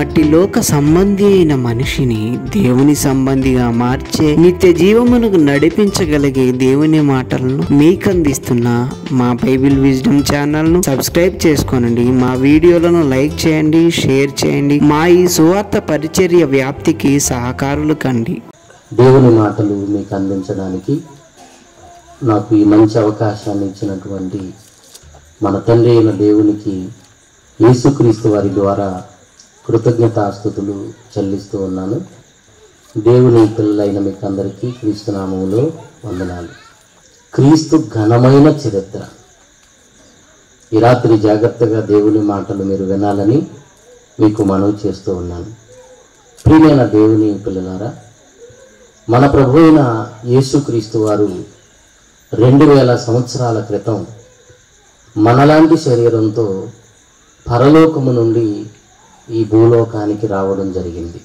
మట్టి లోక సంబంధి అయిన మనిషిని దేవుని సంబంధిగా మార్చే నిత్య జీవమునకు నడిపించగలిగే దేవుని మాటలను మీకు అందిస్తున్న మా బైబిల్ విజ్డమ్ ఛానల్ ను సబ్స్క్రైబ్ చేసుకోనండి మా వీడియోలను లైక్ చేయండి షేర్ చేయండి మా ఈ సువార్త పరిచర్య వ్యాప్తికి సహకారులు కండి దేవుని మాటలు మీకు అందించడానికి నాకు ఈ మంచి అవకాశాన్ని ఇచ్చినటువంటి మన తండ్రి అయిన దేవునికి యేసుక్రీస్తు వారి ద్వారా కృతజ్ఞతాస్థుతులు చెల్లిస్తూ ఉన్నాను దేవుని పిల్లలైన మీకు అందరికీ క్రీస్తు నామములో వందనాలు క్రీస్తు ఘనమైన చరిత్ర ఈ రాత్రి జాగ్రత్తగా దేవుని మాటలు మీరు వినాలని మీకు మనవి చేస్తూ ఉన్నాను ప్రియమైన దేవుని పిల్లలారా మన ప్రభు అయిన యేసుక్రీస్తు వారు రెండు వేల సంవత్సరాల క్రితం మనలాంటి శరీరంతో పరలోకము నుండి ఈ భూలోకానికి రావడం జరిగింది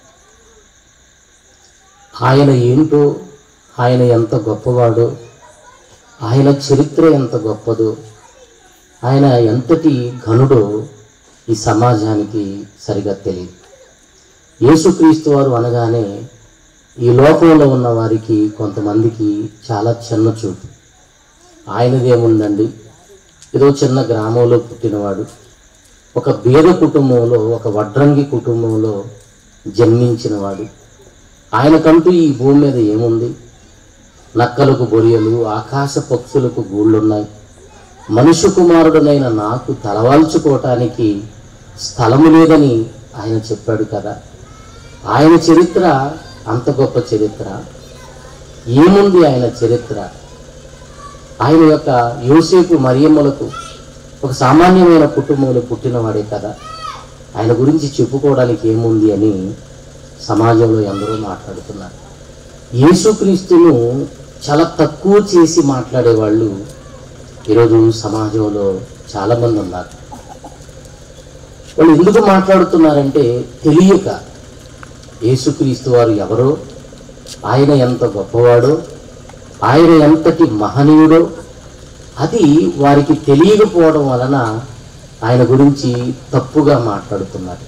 ఆయన ఏంటో ఆయన ఎంత గొప్పవాడో ఆయన చరిత్ర ఎంత గొప్పదో ఆయన ఎంతటి ఘనుడో ఈ సమాజానికి సరిగా తెలియదు యేసుక్రీస్తు వారు అనగానే ఈ లోకంలో ఉన్న వారికి కొంతమందికి చాలా చిన్న చూపు ఆయనదేముందండి ఏదో చిన్న గ్రామంలో పుట్టినవాడు ఒక బీద కుటుంబంలో ఒక వడ్రంగి కుటుంబంలో జన్మించినవాడు ఆయనకంటూ ఈ భూమి మీద ఏముంది నక్కలకు బొరియలు ఆకాశ పక్షులకు గూళ్ళున్నాయి మనుష్య కుమారుడనైన నాకు తలవాల్చుకోవటానికి స్థలము లేదని ఆయన చెప్పాడు కదా ఆయన చరిత్ర అంత గొప్ప చరిత్ర ఏముంది ఆయన చరిత్ర ఆయన యొక్క యోసేపు మరియమ్మలకు ఒక సామాన్యమైన కుటుంబంలో పుట్టినవాడే కదా ఆయన గురించి చెప్పుకోవడానికి ఏముంది అని సమాజంలో ఎందరో మాట్లాడుతున్నారు యేసుక్రీస్తును చాలా తక్కువ చేసి మాట్లాడే వాళ్ళు ఈరోజు సమాజంలో చాలామంది ఉన్నారు వాళ్ళు ఎందుకు మాట్లాడుతున్నారంటే తెలియక యేసుక్రీస్తు వారు ఎవరో ఆయన ఎంత గొప్పవాడో ఆయన ఎంతటి మహనీయుడో అది వారికి తెలియకపోవడం వలన ఆయన గురించి తప్పుగా మాట్లాడుతున్నారు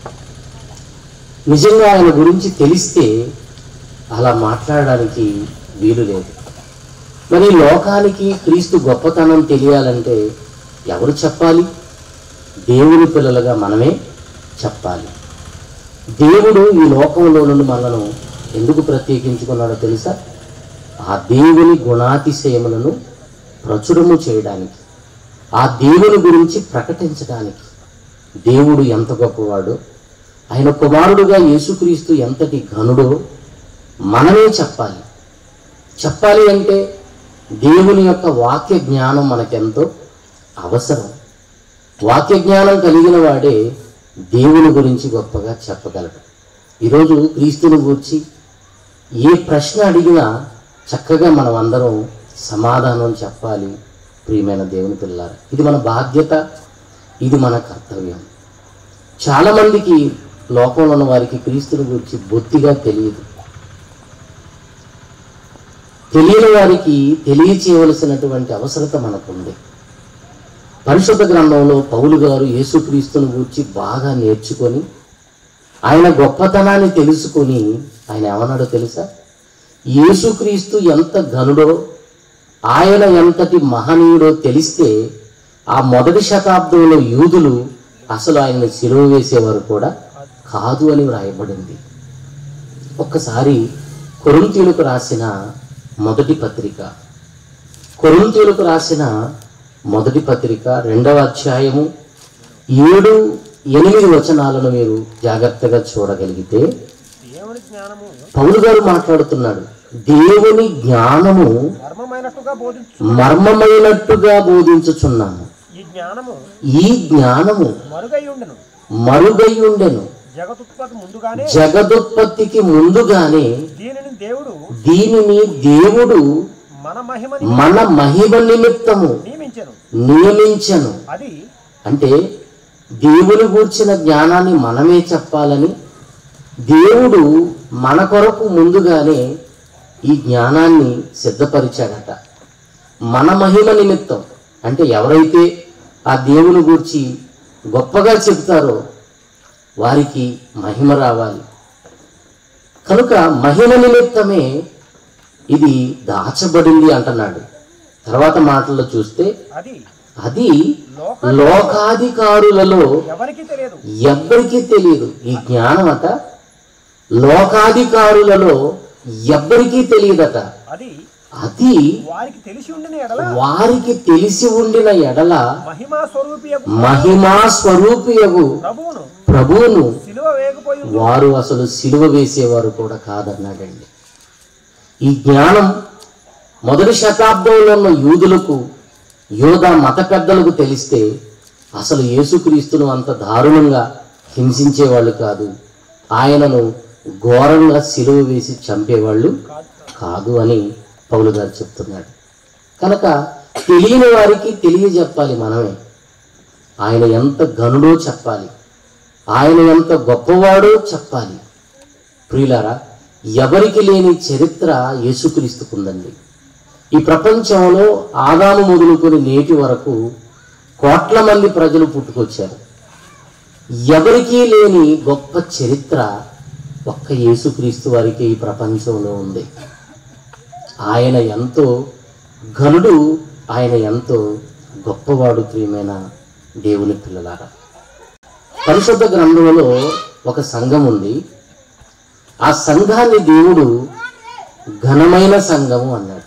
నిజంగా ఆయన గురించి తెలిస్తే అలా మాట్లాడడానికి వీలు లేదు మరి లోకానికి క్రీస్తు గొప్పతనం తెలియాలంటే ఎవరు చెప్పాలి దేవుని పిల్లలుగా మనమే చెప్పాలి దేవుడు ఈ లోకంలో నుండి మనను ఎందుకు ప్రత్యేకించుకున్నాడో తెలుసా ఆ దేవుని గుణాతిశయములను ప్రచురము చేయడానికి ఆ దేవుని గురించి ప్రకటించడానికి దేవుడు ఎంత గొప్పవాడో ఆయన కుమారుడుగా యేసుక్రీస్తు ఎంతటి ఘనుడో మనమే చెప్పాలి చెప్పాలి అంటే దేవుని యొక్క వాక్య జ్ఞానం మనకెంతో అవసరం వాక్య జ్ఞానం కలిగిన వాడే దేవుని గురించి గొప్పగా చెప్పగలడు ఈరోజు క్రీస్తుని గురించి ఏ ప్రశ్న అడిగినా చక్కగా మనం అందరం సమాధానం చెప్పాలి ప్రియమైన దేవుని పిల్లారు ఇది మన బాధ్యత ఇది మన కర్తవ్యం చాలామందికి లోకంలో ఉన్న వారికి క్రీస్తుని గురించి బొత్తిగా తెలియదు తెలియని వారికి తెలియచేయవలసినటువంటి అవసరత మనకుంది పరిశుద్ధ గ్రంథంలో పౌలు గారు యేసుక్రీస్తుని గురించి బాగా నేర్చుకొని ఆయన గొప్పతనాన్ని తెలుసుకొని ఆయన ఏమన్నాడో తెలుసా యేసుక్రీస్తు ఎంత ఘనుడో ఆయన ఎంతటి మహనీయుడో తెలిస్తే ఆ మొదటి శతాబ్దంలో యూదులు అసలు ఆయన్ని సిలువ వేసేవారు కూడా కాదు అని వ్రాయబడింది ఒక్కసారి కొరింతీయులకు రాసిన మొదటి పత్రిక కొరింతీయులకు రాసిన మొదటి పత్రిక రెండవ అధ్యాయము ఏడు ఎనిమిది వచనాలను మీరు జాగ్రత్తగా చూడగలిగితే దేవుని జ్ఞానము పౌలు గారు మాట్లాడుతున్నాడు దేవుని జ్ఞానము మర్మమైనట్టుగా బోధించు మర్మమైనట్టుగా బోధించుచున్నాము ఈ జ్ఞానము ఈ జ్ఞానము మరుగై ఉండెను మరుగై ఉండెను జగతుత్పత్తి ముందుగానే జగదుత్పత్తికి ముందుగానే దీనిని దేవుడు దీనిని దేవుడు మన మహిమని మన మహిమ నిమిత్తము నియమించెను నియమించను అది అంటే దేవుని గూర్చిన జ్ఞానాన్ని మనమే చెప్పాలని దేవుడు మన కొరకు ముందుగానే ఈ జ్ఞానాన్ని సిద్ధపరిచాడట మన మహిమ నిమిత్తం అంటే ఎవరైతే ఆ దేవుని గూర్చి గొప్పగా చెప్తారో వారికి మహిమ రావాలి కనుక మహిమ నిమిత్తమే ఇది దాచబడింది అంటున్నాడు తర్వాత మాటల్లో చూస్తే అది అది లోక లోకాధికారులలో ఎవరికి తెలియదు ఎవ్వరికీ తెలియదు ఈ జ్ఞానం అట లోకాధికారులలో ఎవ్వరికీ తెలియదట అది అది వారికి తెలిసి ఉండిన ఎడల వారికి తెలిసి ఉండిన ఎడల మహిమా స్వరూపియకు మహిమా స్వరూపియగు ప్రభువును ప్రభువును సిలువ వేయకపోయి ఉండు. వారు అసలు సిలువ వేసేవారు కూడా కాదన్నాడండి ఈ జ్ఞానం మొదటి శతాబ్దంలో ఉన్న యూదులకు యోధ మత పెద్దలకు తెలిస్తే అసలు యేసుక్రీస్తును అంత దారుణంగా హింసించేవాళ్ళు కాదు ఆయనను ఘోరంగా సిలువ వేసి చంపేవాళ్ళు కాదు అని పౌలు గారు చెప్తున్నాడు కనుక తెలియని వారికి తెలియజెప్పాలి మనమే ఆయన ఎంత గనుడో చెప్పాలి ఆయన ఎంత గొప్పవాడో చెప్పాలి ప్రియులారా ఎవరికి లేని చరిత్ర యేసుక్రీస్తుకుందండి ఈ ప్రపంచంలో ఆదాము మొదలుకొని నేటి వరకు కోట్ల మంది ప్రజలు పుట్టుకొచ్చారు ఎవరికీ లేని గొప్ప చరిత్ర ఒక్క యేసుక్రీస్తు వారికి ఈ ప్రపంచంలో ఉంది ఆయన ఎంతో ఘనుడు ఆయన ఎంతో గొప్పవాడు ప్రియమైన దేవుని పిల్లలారా పరిశుద్ధ గ్రంథంలో ఒక సంఘం ఉంది ఆ సంఘాన్ని దేవుడు ఘనమైన సంఘము అన్నాడు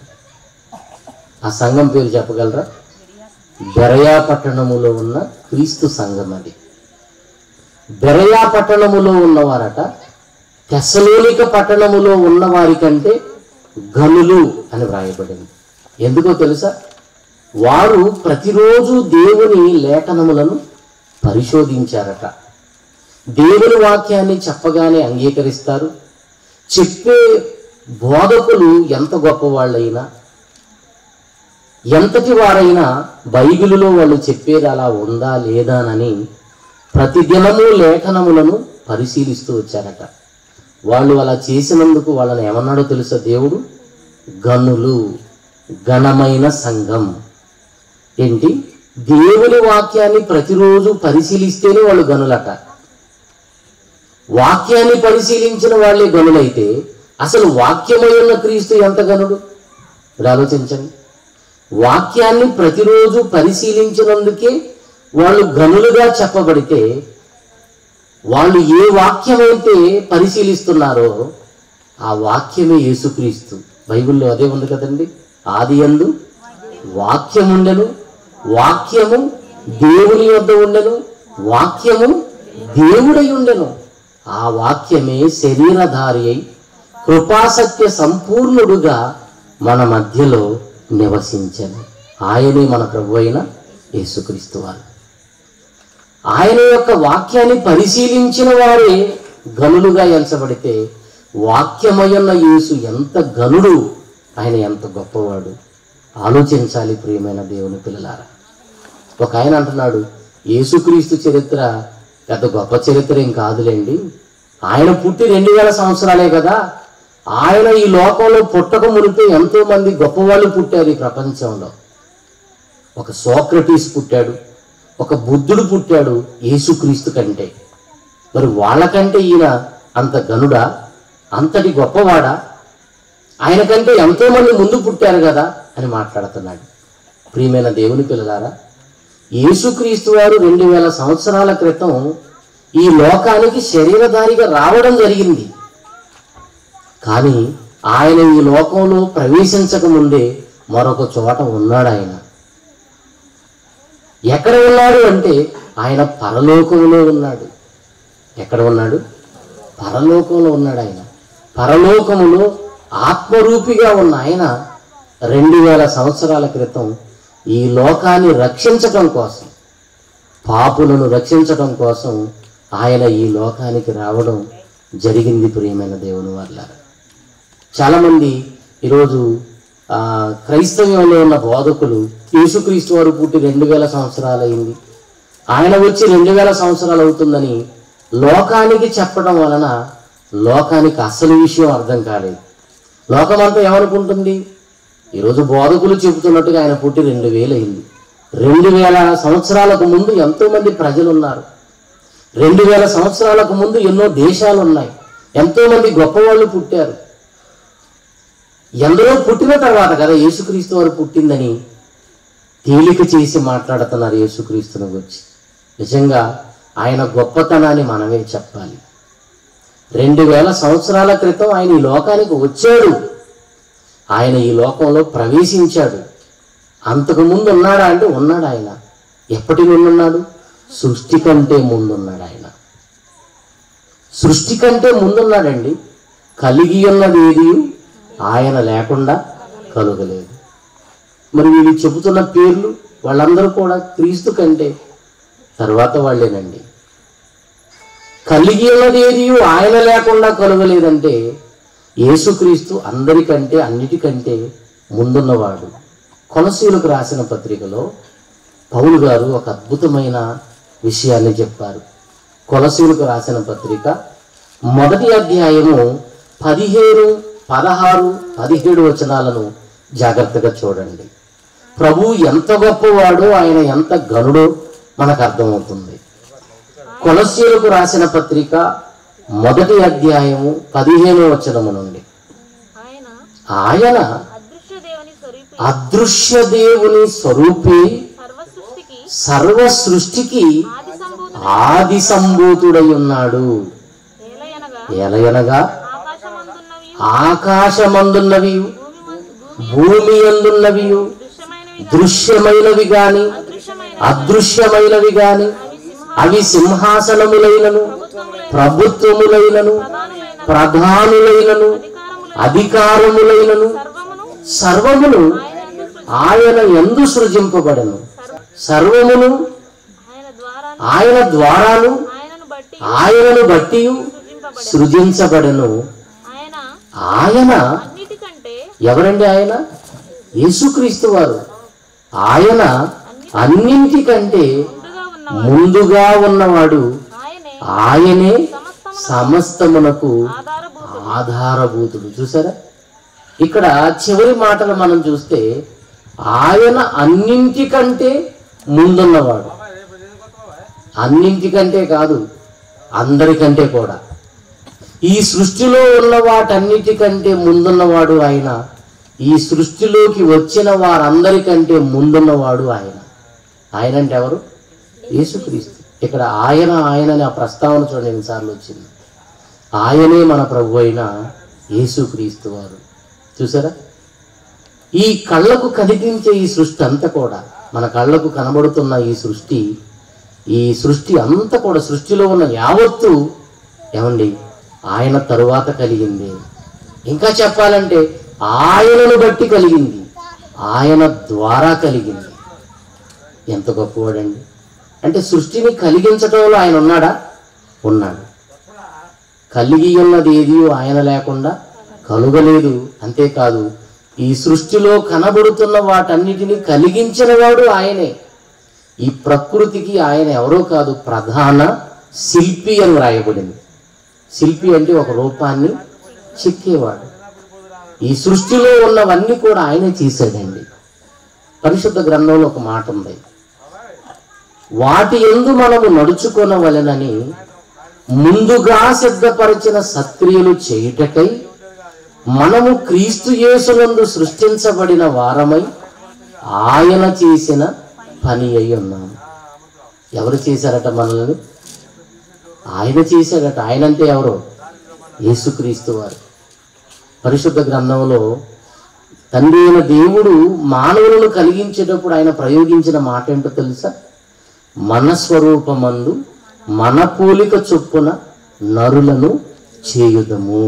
ఆ సంఘం పేరు చెప్పగలరా బెరయా పట్టణములో ఉన్న క్రీస్తు సంఘం అది బెరయా పట్టణములో ఉన్నవారట తెసలోనిక పట్టణములో ఉన్న వారి కంటే ఘనులు అని వ్రాయబడింది ఎందుకో తెలుసా వారు ప్రతిరోజు దేవుని లేఖనములను పరిశోధించారట దేవుని వాక్యాన్ని చెప్పగానే అంగీకరిస్తారు చెప్పే బోధకులు ఎంత గొప్పవాళ్ళైనా ఎంతటి వారైనా బైబిలులో వాళ్ళు చెప్పేది అలా ఉందా లేదానని ప్రతిదినము లేఖనములను పరిశీలిస్తూ వచ్చారట వాళ్ళు అలా చేసినందుకు వాళ్ళని ఏమన్నాడో తెలుసా దేవుడు గనులు ఘనమైన సంఘం ఏంటి దేవుని వాక్యాన్ని ప్రతిరోజు పరిశీలిస్తేనే వాళ్ళు గనులట వాక్యాన్ని పరిశీలించిన వాళ్ళే గనులైతే అసలు వాక్యమై ఉన్న క్రీస్తు ఎంత గనుడు మీరు ఆలోచించండి వాక్యాన్ని ప్రతిరోజు పరిశీలించినందుకే వాళ్ళు గనులుగా చెప్పబడితే వాళ్ళు ఏ వాక్యమైతే పరిశీలిస్తున్నారో ఆ వాక్యమే యేసుక్రీస్తు బైబిల్లో అదే ఉంది కదండి ఆది యందు వాక్యముండెను వాక్యము దేవుని వద్ద ఉండెను వాక్యము దేవుడై ఉండెను ఆ వాక్యమే శరీరధారి అయి కృపాసత్య సంపూర్ణుడుగా మన మధ్యలో నివసించను ఆయనే మన ప్రభు అయిన యేసుక్రీస్తు వారు ఆయన యొక్క వాక్యాన్ని పరిశీలించిన వారే గనులుగా ఎంచబడితే వాక్యమయ్యున్న యేసు ఎంత గనుడు ఆయన ఎంత గొప్పవాడు ఆలోచించాలి ప్రియమైన దేవుని పిల్లలారా ఒక ఆయన అంటున్నాడు యేసుక్రీస్తు చరిత్ర పెద్ద గొప్ప చరిత్ర ఏం కాదులేండి ఆయన పుట్టి రెండు వేల సంవత్సరాలే కదా ఆయన ఈ లోకంలో పుట్టక మునిపే ఎంతో మంది గొప్పవాళ్ళు పుట్టారు ఈ ప్రపంచంలో ఒక సోక్రటీస్ పుట్టాడు ఒక బుద్ధుడు పుట్టాడు యేసుక్రీస్తు కంటే మరి వాళ్ళకంటే ఈయన అంత గనుడా అంతటి గొప్పవాడా ఆయన కంటే ఎంతో మంది ముందు పుట్టారు కదా అని మాట్లాడుతున్నాడు ప్రియమైన దేవుని పిల్లలారా యేసుక్రీస్తు వారు రెండు వేల సంవత్సరాల క్రితం ఈ లోకానికి శరీరధారిగా రావడం జరిగింది కానీ ఆయన ఈ లోకంలో ప్రవేశించక ముందే మరొక చోట ఉన్నాడు ఆయన ఎక్కడ ఉన్నాడు అంటే ఆయన పరలోకంలో ఉన్నాడు ఎక్కడ ఉన్నాడు పరలోకంలో ఉన్నాడు ఆయన పరలోకములో ఆత్మరూపిగా ఉన్న ఆయన రెండు వేల సంవత్సరాల క్రితం ఈ లోకాన్ని రక్షించటం కోసం పాపులను రక్షించటం కోసం ఆయన ఈ లోకానికి రావడం జరిగింది ప్రియమైన దేవుని వల్ల చాలామంది ఈరోజు ఆ, క్రైస్తవ్యంలో ఉన్న బోధకులు యేసుక్రీస్తు వారు పుట్టి రెండు వేల సంవత్సరాలు అయింది ఆయన వచ్చి రెండు వేల సంవత్సరాలు అవుతుందని లోకానికి చెప్పడం వలన లోకానికి అసలు విషయం అర్థం కాలేదు లోకమంతా ఏమనుకుంటుంది ఈరోజు బోధకులు చెబుతున్నట్టుగా ఆయన పుట్టి రెండు వేలు అయింది రెండు వేల సంవత్సరాలకు ముందు ఎంతో మంది ప్రజలు ఉన్నారు రెండు వేల సంవత్సరాలకు ముందు ఎన్నో దేశాలు ఉన్నాయి ఎంతో మంది గొప్పవాళ్ళు పుట్టారు ఎందరో పుట్టిన తర్వాత కదా యేసుక్రీస్తు వారు పుట్టిందని తేలిక చేసి మాట్లాడుతున్నారు యేసుక్రీస్తుని గురించి నిజంగా ఆయన గొప్పతనాన్ని మనమే చెప్పాలి రెండు వేల సంవత్సరాల క్రితం ఆయన ఈ లోకానికి వచ్చాడు ఆయన ఈ లోకంలో ప్రవేశించాడు అంతకు ముందు ఉన్నాడా అంటే ఉన్నాడు ఆయన ఎప్పటి నుండి ఉన్నాడు సృష్టి కంటే ముందున్నాడు ఆయన సృష్టి కంటే ముందున్నాడండి కలిగి ఉన్నది ఏది ఆయన లేకుండా కలుగలేదు మరి వీళ్ళు చెబుతున్న పేర్లు వాళ్ళందరూ కూడా క్రీస్తు కంటే తర్వాత వాళ్ళేనండి కలిగి ఉన్నది ఏది ఆయన లేకుండా కలుగలేదంటే యేసుక్రీస్తు అందరికంటే అన్నిటికంటే ముందున్నవాడు కొనసీలకు రాసిన పత్రికలో పౌలు గారు ఒక అద్భుతమైన విషయాన్ని చెప్పారు కొలసీలకు రాసిన పత్రిక మొదటి అధ్యాయము పదిహేను పదహారు పదిహేడు వచనాలను జాగ్రత్తగా చూడండి ప్రభు ఎంత గొప్పవాడో ఆయన ఎంత గనుడో మనకు అర్థమవుతుంది కొలసీలకు రాసిన పత్రిక మొదటి అధ్యాయము పదిహేను వచనము నుండి ఆయన ఆయన అదృశ్య దేవుని స్వరూపి అదృశ్య దేవుని స్వరూపి సర్వ సృష్టికి సర్వ సృష్టికి ఆది సంభూతుడు ఆది సంభూతుడై ఉన్నాడు ఏలయనగా ఎలయనగా ఆకాశమందున్నవి ఆకాశమందున్నవి భూమి మం- భూమి భూమి అందున్నవి దృశ్యమైనవి దృశ్యమైనవి గాని అదృశ్యమైన అదృశ్యమైనవి గాని అవి సింహాసనములైనను ప్రభుత్వములైనను ప్రధానులైనను అధికారములైనను సర్వమును సర్వమును ఆయన యందు సృష్టి- ఆయన ఎందు సృజింపబడను సర్వమును ఆయన ద్వారా ఆయన ద్వారాను ఆయనను బట్టి ఆయనను బట్టి సృజింపబడి సృజించబడను ఆయన ఆయన అన్నిటికంటే ఎవరండి ఆయన యేసుక్రీస్తు వారు ఆయన అన్నింటికంటే ముందుగా ఉన్న ముందుగా ఉన్నవాడు ఆయనే ఆయనే సమస్తమును సమస్తమునకు ఆధారభూతుడు ఆధారభూతుడు చూసారా ఇక్కడ చివరి మాటలు మనం చూస్తే ఆయన అన్నింటికంటే ముందున్నవాడు అన్నింటికంటే కాదు అందరికంటే కూడా ఈ సృష్టిలో ఉన్న వాటన్నిటికంటే ముందున్నవాడు ఆయన ఈ సృష్టిలోకి వచ్చిన వారందరికంటే ముందున్నవాడు ఆయన ఆయన అంటే ఎవరు యేసుక్రీస్తు ఇక్కడ ఆయన ఆయన అనే ఆ ప్రస్తావన చూడండి ఎన్నిసార్లు వచ్చింది ఆయనే మన ప్రభు అయిన యేసుక్రీస్తు వారు చూసారా ఈ కళ్ళకు కనిపించే ఈ సృష్టి అంతా కూడా మన కళ్ళకు కనబడుతున్న ఈ సృష్టి ఈ సృష్టి అంతా కూడా సృష్టిలో ఉన్న యావత్తు ఏమండి ఆయన తరువాత కలిగింది ఇంకా చెప్పాలంటే ఆయనను బట్టి కలిగింది ఆయన ద్వారా కలిగింది ఎంత గొప్పవాడండి అంటే సృష్టిని కలిగించటంలో ఆయన ఉన్నాడా ఉన్నాడు కలిగి ఉన్నది ఏది ఆయన లేకుండా కలుగలేదు అంతేకాదు ఈ సృష్టిలో కనబడుతున్న వాటన్నిటిని కలిగించిన వాడు ఆయనే ఈ ప్రకృతికి ఆయన ఎవరో కాదు ప్రధాన శిల్పి అని రాయబడింది శిల్పి అంటే ఒక రూపాన్ని చెక్కేవాడు ఈ సృష్టిలో ఉన్నవన్నీ కూడా ఆయనే చేశాడండి పరిశుద్ధ గ్రంథంలో ఒక మాట ఉంది వాటి ఎందు మనము నడుచుకొనవలెనని ముందుగా సిద్ధపరిచిన సత్క్రియలు చేయుటకై మనము క్రీస్తు యేసునందు సృష్టించబడిన వారమై ఆయన చేసిన పని అయి ఉన్నాము ఎవరు చేశారట మనల్ని ఆయన చేశాడట ఆయన అంటే ఎవరు యేసుక్రీస్తు వారు పరిశుద్ధ గ్రంథంలో తండ్రి అయిన దేవుడు మానవులను కలిగించేటప్పుడు ఆయన ప్రయోగించిన మాట ఏంటో తెలుసా మన స్వరూపమందు మన పోలిక చొప్పున నరులను చేయుదము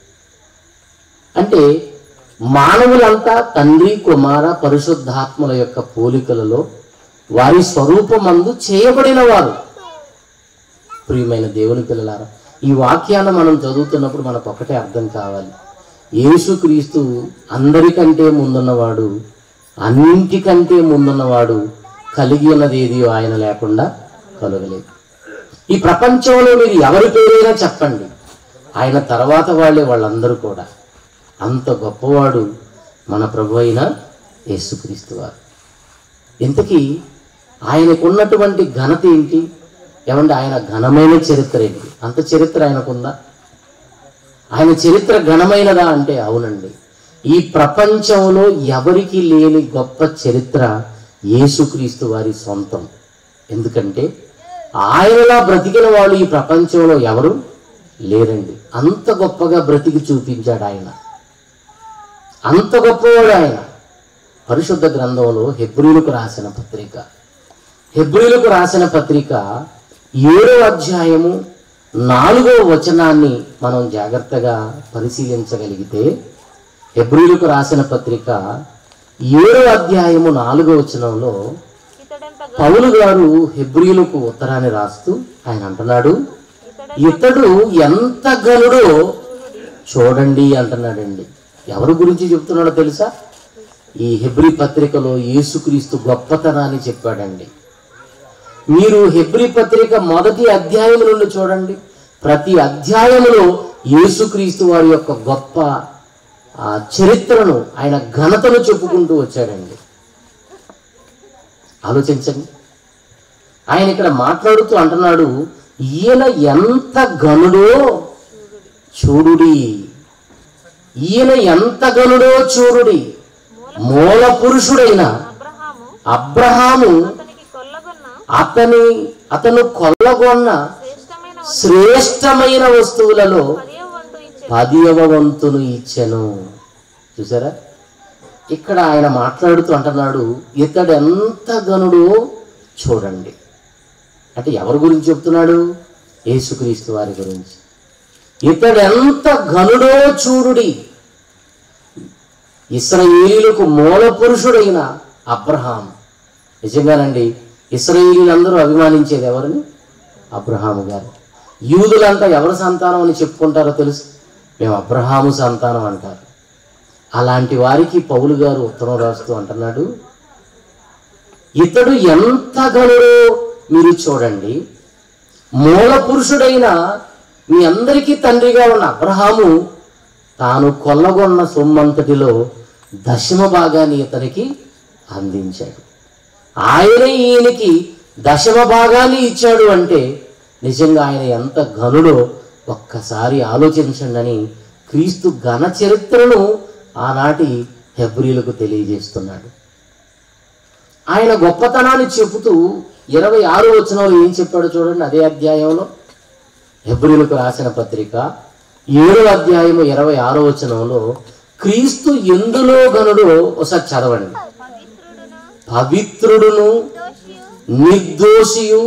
అంటే మానవులంతా తండ్రి కుమార పరిశుద్ధాత్మల యొక్క పోలికలలో వారి స్వరూపమందు చేయబడిన వారు ప్రియమైన దేవుని పిల్లలారా ఈ వాక్యాన్ని మనం చదువుతున్నప్పుడు మనకు ఒకటే అర్థం కావాలి యేసుక్రీస్తు అందరికంటే ముందున్నవాడు అన్నింటికంటే ముందున్నవాడు కలిగి ఉన్నది ఏది ఆయన లేకుండా కలగలేదు ఈ ప్రపంచంలో మీరు ఎవరి పేరైనా చెప్పండి ఆయన తర్వాత వాళ్ళే వాళ్ళందరూ కూడా అంత గొప్పవాడు మన ప్రభు అయిన యేసుక్రీస్తు వారు ఇంతకీ ఆయనకున్నటువంటి ఘనత ఏంటి ఏమంటే ఆయన ఘనమైన చరిత్ర ఏంటి అంత చరిత్ర ఆయనకుందా ఆయన చరిత్ర ఘనమైనదా అంటే అవునండి ఈ ప్రపంచంలో ఎవరికి లేని గొప్ప చరిత్ర యేసుక్రీస్తు వారి సొంతం ఎందుకంటే ఆయనలా బ్రతికిన వాళ్ళు ఈ ప్రపంచంలో ఎవరు లేరండి అంత గొప్పగా బ్రతికి చూపించాడు ఆయన అంత గొప్పవాడు ఆయన పరిశుద్ధ గ్రంథంలో హెబ్రిలకు రాసిన పత్రిక హెబ్రిలకు రాసిన పత్రిక ఏడో అధ్యాయము నాలుగో వచనాన్ని మనం జాగ్రత్తగా పరిశీలించగలిగితే హెబ్రిలకు రాసిన పత్రిక ఏడో అధ్యాయము నాలుగో వచనంలో ఇతడెంత పౌలు గారు హెబ్రియులకు ఉత్తరాన్ని రాస్తూ ఆయన అంటున్నాడు ఇతడు ఎంత గనుడో చూడండి అంటున్నాడండి ఎవరి గురించి చెప్తున్నాడో తెలుసా ఈ హెబ్రి పత్రికలో యేసుక్రీస్తు గొప్పతనాన్ని చెప్పాడండి మీరు హెబ్రి పత్రిక మొదటి అధ్యాయం నుండి చూడండి ప్రతి అధ్యాయములో యేసుక్రీస్తు వారి యొక్క గొప్ప ఆ చరిత్రను ఆయన ఘనతను చెప్పుకుంటూ వచ్చాడండి ఆలోచించండి ఆయన ఇక్కడ మాట్లాడుతూ అంటున్నాడు ఈయన ఎంత గనుడో చూడుడి ఈయన ఎంత గనుడో చూడుడి మూల పురుషుడైన అబ్రహాము అబ్రహాము అతనికి కొల్లగొన్న అతని అతను కొల్లగొన్న శ్రేష్టమైన శ్రేష్టమైన వస్తువులలో పదివ వంతు ఇచ్చే పదియవ వంతును ఇచ్చెను చూసారా ఇక్కడ ఆయన మాట్లాడుతూ అంటున్నాడు ఇతడు ఎంత గనుడో చూడండి అంటే ఎవరి గురించి చెప్తున్నాడు యేసుక్రీస్తు వారి గురించి ఇతడు ఎంత ఘనుడో చూడుడి ఇస్రాయేలీలకు మూల పురుషుడైన అబ్రహాం నిజంగానండి ఇస్రాయేలీలందరూ అభిమానించేది ఎవరిని అబ్రహాము గారు యూదులంతా ఎవరి సంతానం అని చెప్పుకుంటారో తెలుసు మేము అబ్రహాము సంతానం అంటారు అలాంటి వారికి పౌలు గారు ఉత్తరం రాస్తూ అంటున్నాడు ఇతడు ఎంత గనుడో మీరు చూడండి మూల పురుషుడైన మీ అందరికీ తండ్రిగా ఉన్న అబ్రహాము తాను కొల్లగొన్న సొమ్మంతటిలో దశమ భాగాన్ని ఇతనికి అందించాడు ఆయన ఈయనకి దశమ భాగాన్ని ఇచ్చాడు అంటే నిజంగా ఆయన ఎంత ఘనుడో ఒక్కసారి ఆలోచించండి అని క్రీస్తు ఘన చరిత్రను ఆనాటి హెబ్రిలకు తెలియజేస్తున్నాడు ఆయన గొప్పతనాన్ని చెబుతూ ఇరవై ఆరు వచనంలో ఏం చెప్పాడో చూడండి అదే అధ్యాయంలో హెబ్రిలకు రాసిన పత్రిక ఏడో అధ్యాయము ఇరవై ఆరో వచనంలో క్రీస్తు ఎందులో గనుడో ఒకసారి చదవండి పవిత్రుడును నిర్దోషియు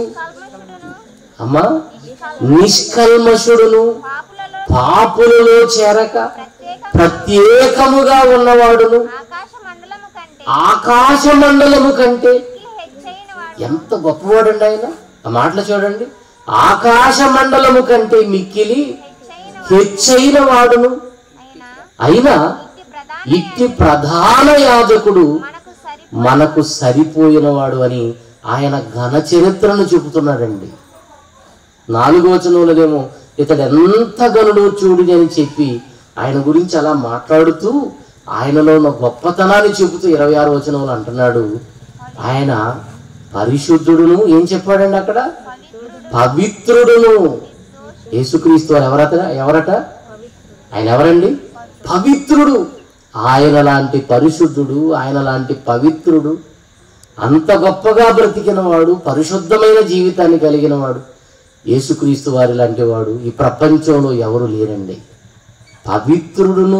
అమ్మా నిష్కల్మషుడును పాపులలో చేరక ప్రత్యేకముగా ఉన్నవాడును ఆకాశ మండలము కంటే ఆకాశ మండలము కంటే హెచ్చైన వాడు ఎంత గొప్పవాడండి ఆయన ఆ మాటలు చూడండి ఆకాశ మండలము కంటే మిక్కిలి హెచ్చైన హెచ్చైన వాడును అయినా అయినా ఇట్టి ప్రధాన ఇట్టి ప్రధాన యాజకుడు మనకు సరి మనకు సరిపోయినవాడు అని ఆయన ఘన చరిత్రను చెబుతున్నాడండి నాలుగో వచనంలోనేమో ఇతడు ఎంత గనుడో చూడు అని చెప్పి ఆయన గురించి అలా మాట్లాడుతూ ఆయనలో ఉన్న గొప్పతనాన్ని చెబుతూ ఇరవై ఆరు వచనంలో అంటున్నాడు ఆయన పరిశుద్ధుడును ఏం చెప్పాడండి అక్కడ పవిత్రుడును యేసుక్రీస్తు వారు ఎవరట ఎవరట ఆయన ఎవరండి పవిత్రుడు ఆయన లాంటి పరిశుద్ధుడు ఆయన లాంటి పవిత్రుడు అంత గొప్పగా బ్రతికిన వాడు పరిశుద్ధమైన జీవితాన్ని కలిగిన వాడు యేసుక్రీస్తు వారి లాంటి వాడు ఈ ప్రపంచంలో ఎవరు లేరండి పవిత్రుడును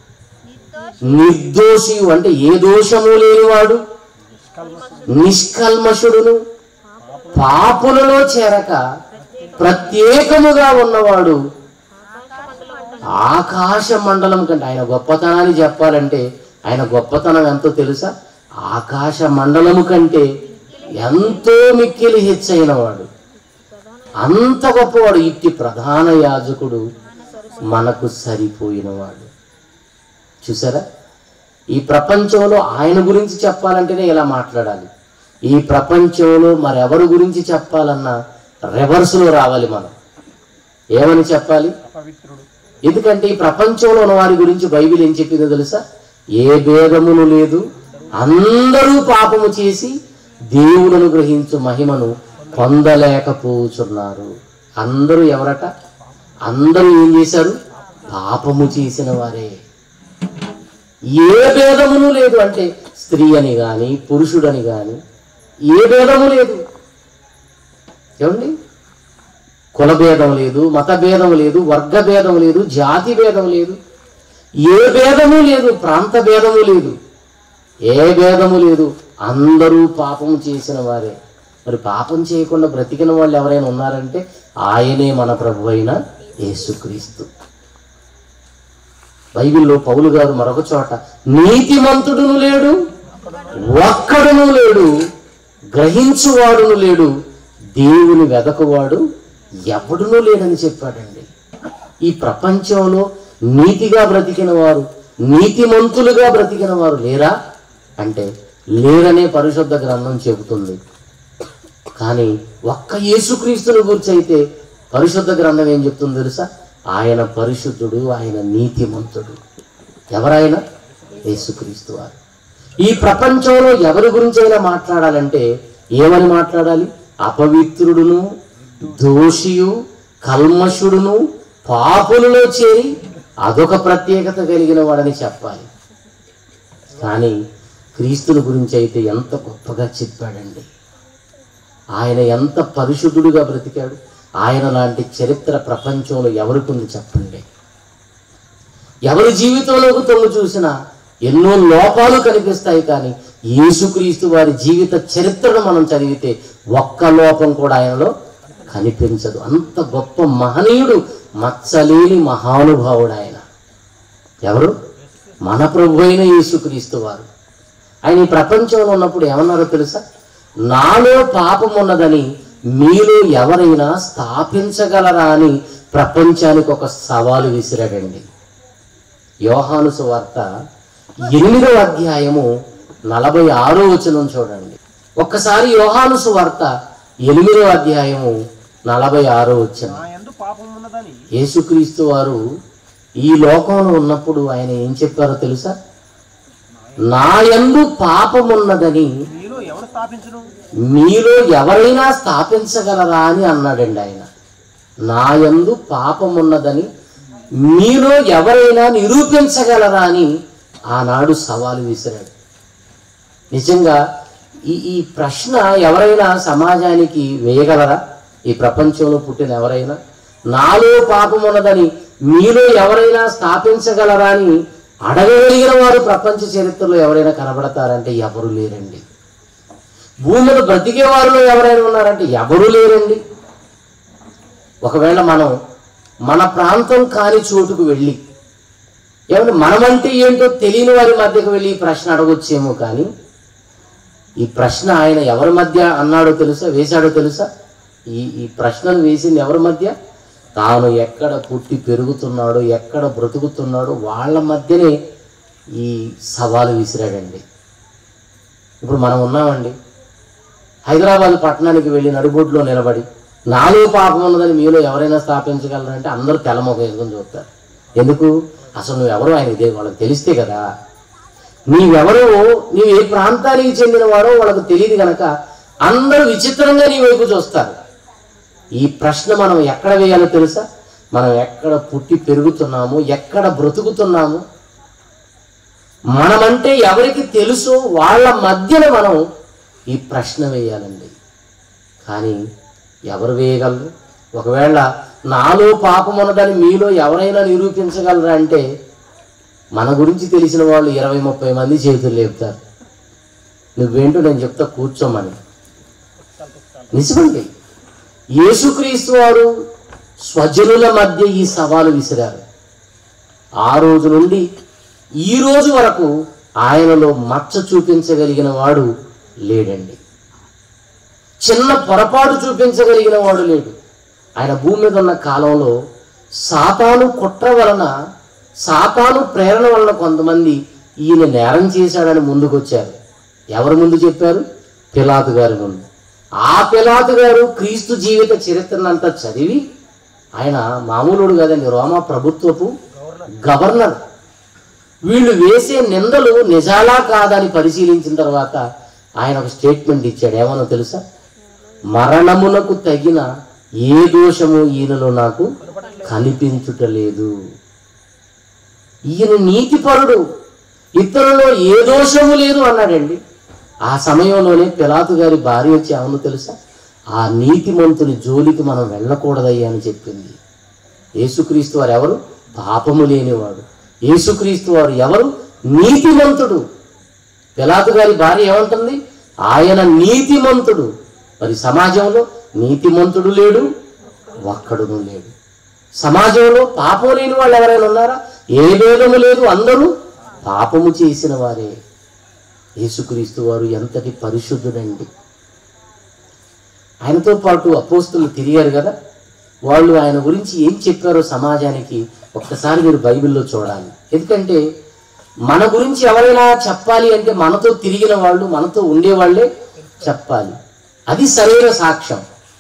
నిర్దోషి అంటే ఏ దోషము లేనివాడు నిష్కల్మషుడును పాపులలో చేరక ప్రత్యేకముగా ఉన్నవాడు ఆకాశ మండలం కంటే ఆయన గొప్పతనాన్ని చెప్పాలంటే ఆయన గొప్పతనం ఎంతో తెలుసా ఆకాశ మండలము కంటే ఎంతో మిక్కిలి హెచ్చైన వాడు అంత గొప్పవాడు ఇట్టి ప్రధాన యాజకుడు మనకు సరిపోయినవాడు చూసారా ఈ ప్రపంచంలో ఆయన గురించి చెప్పాలంటేనే ఇలా మాట్లాడాలి ఈ ప్రపంచంలో మరెవరి గురించి చెప్పాలన్నా రివర్స్లో రావాలి మనం ఏమని చెప్పాలి పవిత్రుడు ఎందుకంటే ఈ ప్రపంచంలో ఉన్న వారి గురించి బైబిల్ ఏం చెప్పిందో తెలుసా ఏ భేదమును లేదు అందరూ పాపము చేసి దేవుడను గ్రహించు మహిమను పొందలేకపోతున్నారు అందరూ ఎవరట అందరూ ఏం చేశారు పాపము చేసిన వారే ఏ భేదమును లేదు అంటే స్త్రీ అని కానీ పురుషుడని కానీ ఏ భేదము లేదు ఏమండి కుల భేదం లేదు మత భేదం లేదు వర్గ భేదం లేదు జాతి భేదం లేదు ఏ భేదము లేదు ప్రాంత భేదము లేదు ఏ భేదము లేదు అందరూ పాపం చేసిన వారే మరి పాపం చేయకుండా బ్రతికిన వాళ్ళు ఎవరైనా ఉన్నారంటే ఆయనే మన ప్రభు అయిన యేసుక్రీస్తు బైబిల్లో పౌలు గారు మరొక చోట నీతిమంతుడును లేడు ఒక్కడును లేడు గ్రహించువాడును లేడు దేవుని వెదకువాడు ఎవడునూ లేడని చెప్పాడండి ఈ ప్రపంచంలో నీతిగా బ్రతికిన వారు నీతిమంతులుగా బ్రతికిన వారు లేరా అంటే లేరనే పరిశుద్ధ గ్రంథం చెబుతుంది కానీ ఒక్క యేసుక్రీస్తుని గురించి అయితే పరిశుద్ధ గ్రంథం ఏం చెప్తుంది తెలుసా ఆయన పరిశుద్ధుడు ఆయన నీతిమంతుడు ఎవరైనా యేసుక్రీస్తు వారు ఈ ప్రపంచంలో ఎవరి గురించి అయినా మాట్లాడాలంటే ఏమని మాట్లాడాలి అపవిత్రుడును దోషియు కల్మషుడును పాపులలో చేరి అదొక ప్రత్యేకత కలిగిన వాడని చెప్పాలి కానీ క్రీస్తుని గురించి అయితే ఎంత గొప్పగా చెప్పాడండి ఆయన ఎంత పరిశుద్ధుడుగా బ్రతికాడు ఆయన లాంటి చరిత్ర ప్రపంచంలో ఎవరికి ఉంది చెప్పండి ఎవరి జీవితంలోకి తొంగి చూసినా ఎన్నో లోపాలు కనిపిస్తాయి కానీ యేసుక్రీస్తు వారి జీవిత చరిత్రను మనం చదివితే ఒక్క లోపం కూడా ఆయనలో కనిపించదు అంత గొప్ప మహనీయుడు మచ్చలేని మహానుభావుడు ఆయన ఎవరు మన ప్రభు అయిన యేసుక్రీస్తు వారు ఆయన ఈ ప్రపంచంలో ఉన్నప్పుడు ఏమన్నారో తెలుసా నాలో పాపం ఉన్నదని మీలో ఎవరైనా స్థాపించగలరా అని ప్రపంచానికి ఒక సవాలు విసిరాడండి యోహాను సువార్త ఎనిమిదవ అధ్యాయము నలభై ఆరో వచనం చూడండి ఒక్కసారి యోహాను సువార్త ఎనిమిదవ అధ్యాయము నలభై ఆరో వచనం నా ఎందు పాపం ఉన్నదని యేసుక్రీస్తు వారు ఈ లోకంలో ఉన్నప్పుడు ఆయన ఏం చెప్పారో తెలుసా నా యందు పాపమున్నదని మీలో ఎవరు స్థాపించును మీలో ఎవరైనా స్థాపించగలరా అని అన్నాడండి ఆయన నా యందు పాపమున్నదని మీలో ఎవరైనా నిరూపించగలరా అని ఆనాడు సవాలు విసిరాడు నిజంగా ఈ ఈ ప్రశ్న ఎవరైనా సమాజానికి వేయగలరా ఈ ప్రపంచంలో పుట్టిన ఎవరైనా నాలో పాపం ఉన్నదని మీలో ఎవరైనా స్థాపించగలరా అని అడగగలిగిన వారు ప్రపంచ చరిత్రలో ఎవరైనా కనబడతారంటే ఎవరు లేరండి భూమి మీద బ్రతికే వారిలో ఎవరైనా ఉన్నారంటే ఎవరు లేరండి ఒకవేళ మనం మన ప్రాంతం కాని చోటుకు వెళ్ళి ఏమంటే మనమంటే ఏంటో తెలియని వారి మధ్యకు వెళ్ళి ఈ ప్రశ్న అడగొచ్చేమో కానీ ఈ ప్రశ్న ఆయన ఎవరి మధ్య అన్నాడో తెలుసా వేశాడో తెలుసా ఈ ఈ ప్రశ్నను వేసింది ఎవరి మధ్య తాను ఎక్కడ పుట్టి పెరుగుతున్నాడో ఎక్కడ బ్రతుకుతున్నాడో వాళ్ళ మధ్యనే ఈ సవాలు విసిరాడండి ఇప్పుడు మనం ఉన్నామండి హైదరాబాద్ పట్టణానికి వెళ్ళి నడుబొడ్లో నిలబడి నాలో పాపం ఉన్నదని మీలో ఎవరైనా స్థాపించగలరంటే అందరూ తెల్లమొక వేసుకొని చూస్తారు ఎందుకు అసలు నువ్వు ఎవరు ఆయన ఇదే వాళ్ళకి తెలిస్తే కదా నీవెవరో నీవు ఏ ప్రాంతానికి చెందినవాడో వాళ్ళకు తెలియదు గనక అందరూ విచిత్రంగా నీ వైపు చూస్తారు ఈ ప్రశ్న మనం ఎక్కడ వేయాలో తెలుసా మనం ఎక్కడ పుట్టి పెరుగుతున్నాము ఎక్కడ బ్రతుకుతున్నాము మనమంటే ఎవరికి తెలుసో వాళ్ళ మధ్యన మనం ఈ ప్రశ్న వేయాలండి కానీ ఎవరు వేయగలరు ఒకవేళ నాలో పాపం ఉన్నదని మీలో ఎవరైనా నిరూపించగలరా అంటే మన గురించి తెలిసిన వాళ్ళు ఇరవై ముప్పై మంది చేతులు లేపుతారు నువ్వేంటో నేను చెప్తా కూర్చోమని నిజమండి యేసుక్రీస్తు వారు స్వజనుల మధ్య ఈ సవాలు విసిరారు ఆ రోజు నుండి ఈ రోజు వరకు ఆయనలో మచ్చ చూపించగలిగిన వాడు లేడండి చిన్న పొరపాటు చూపించగలిగిన వాడు లేడు ఆయన భూమి మీద ఉన్న కాలంలో సాతాను కుట్ర వలన సాతాను ప్రేరణ వలన కొంతమంది ఈయన నేరం చేశాడని ముందుకొచ్చారు ఎవరు ముందు చెప్పారు పిలాతు గారి ముందు ఆ పిలాతు గారు క్రీస్తు జీవిత చరిత్రనంతా చదివి ఆయన మామూలుడు కాదండి రోమా ప్రభుత్వపు గవర్నర్ వీళ్ళు వేసే నిందలు నిజాలా కాదని పరిశీలించిన తర్వాత ఆయన ఒక స్టేట్మెంట్ ఇచ్చాడు ఏమనో తెలుసా మరణమునకు తగిన ఏ దోషము ఈయనలో నాకు కనిపించుటలేదు ఈయన నీతిపరుడు ఇతరులో ఏ దోషము లేదు అన్నాడండి ఆ సమయంలోనే పిలాతు గారి భార్య వచ్చి అవును తెలుసా ఆ నీతిమంతుని జోలికి మనం వెళ్ళకూడదయ్యా అని చెప్పింది యేసుక్రీస్తు వారు ఎవరు పాపము లేనివాడు యేసుక్రీస్తు వారు ఎవరు నీతిమంతుడు పిలాతు గారి భార్య ఏమంటుంది ఆయన నీతిమంతుడు మరి సమాజంలో నీతిమంతుడు లేడు ఒక్కడును లేడు సమాజంలో పాపం లేని వాళ్ళు ఎవరైనా ఉన్నారా ఏ భేదము లేదు అందరూ పాపము చేసిన వారే యేసుక్రీస్తు వారు ఎంతటి పరిశుద్ధుడండి ఆయనతో పాటు అపోస్తులు తిరిగారు కదా వాళ్ళు ఆయన గురించి ఏం చెప్పారో సమాజానికి ఒక్కసారి మీరు బైబిల్లో చూడాలి ఎందుకంటే మన గురించి ఎవరైనా చెప్పాలి అంటే మనతో తిరిగిన వాళ్ళు మనతో ఉండేవాళ్ళే చెప్పాలి అది సరైన సాక్ష్యం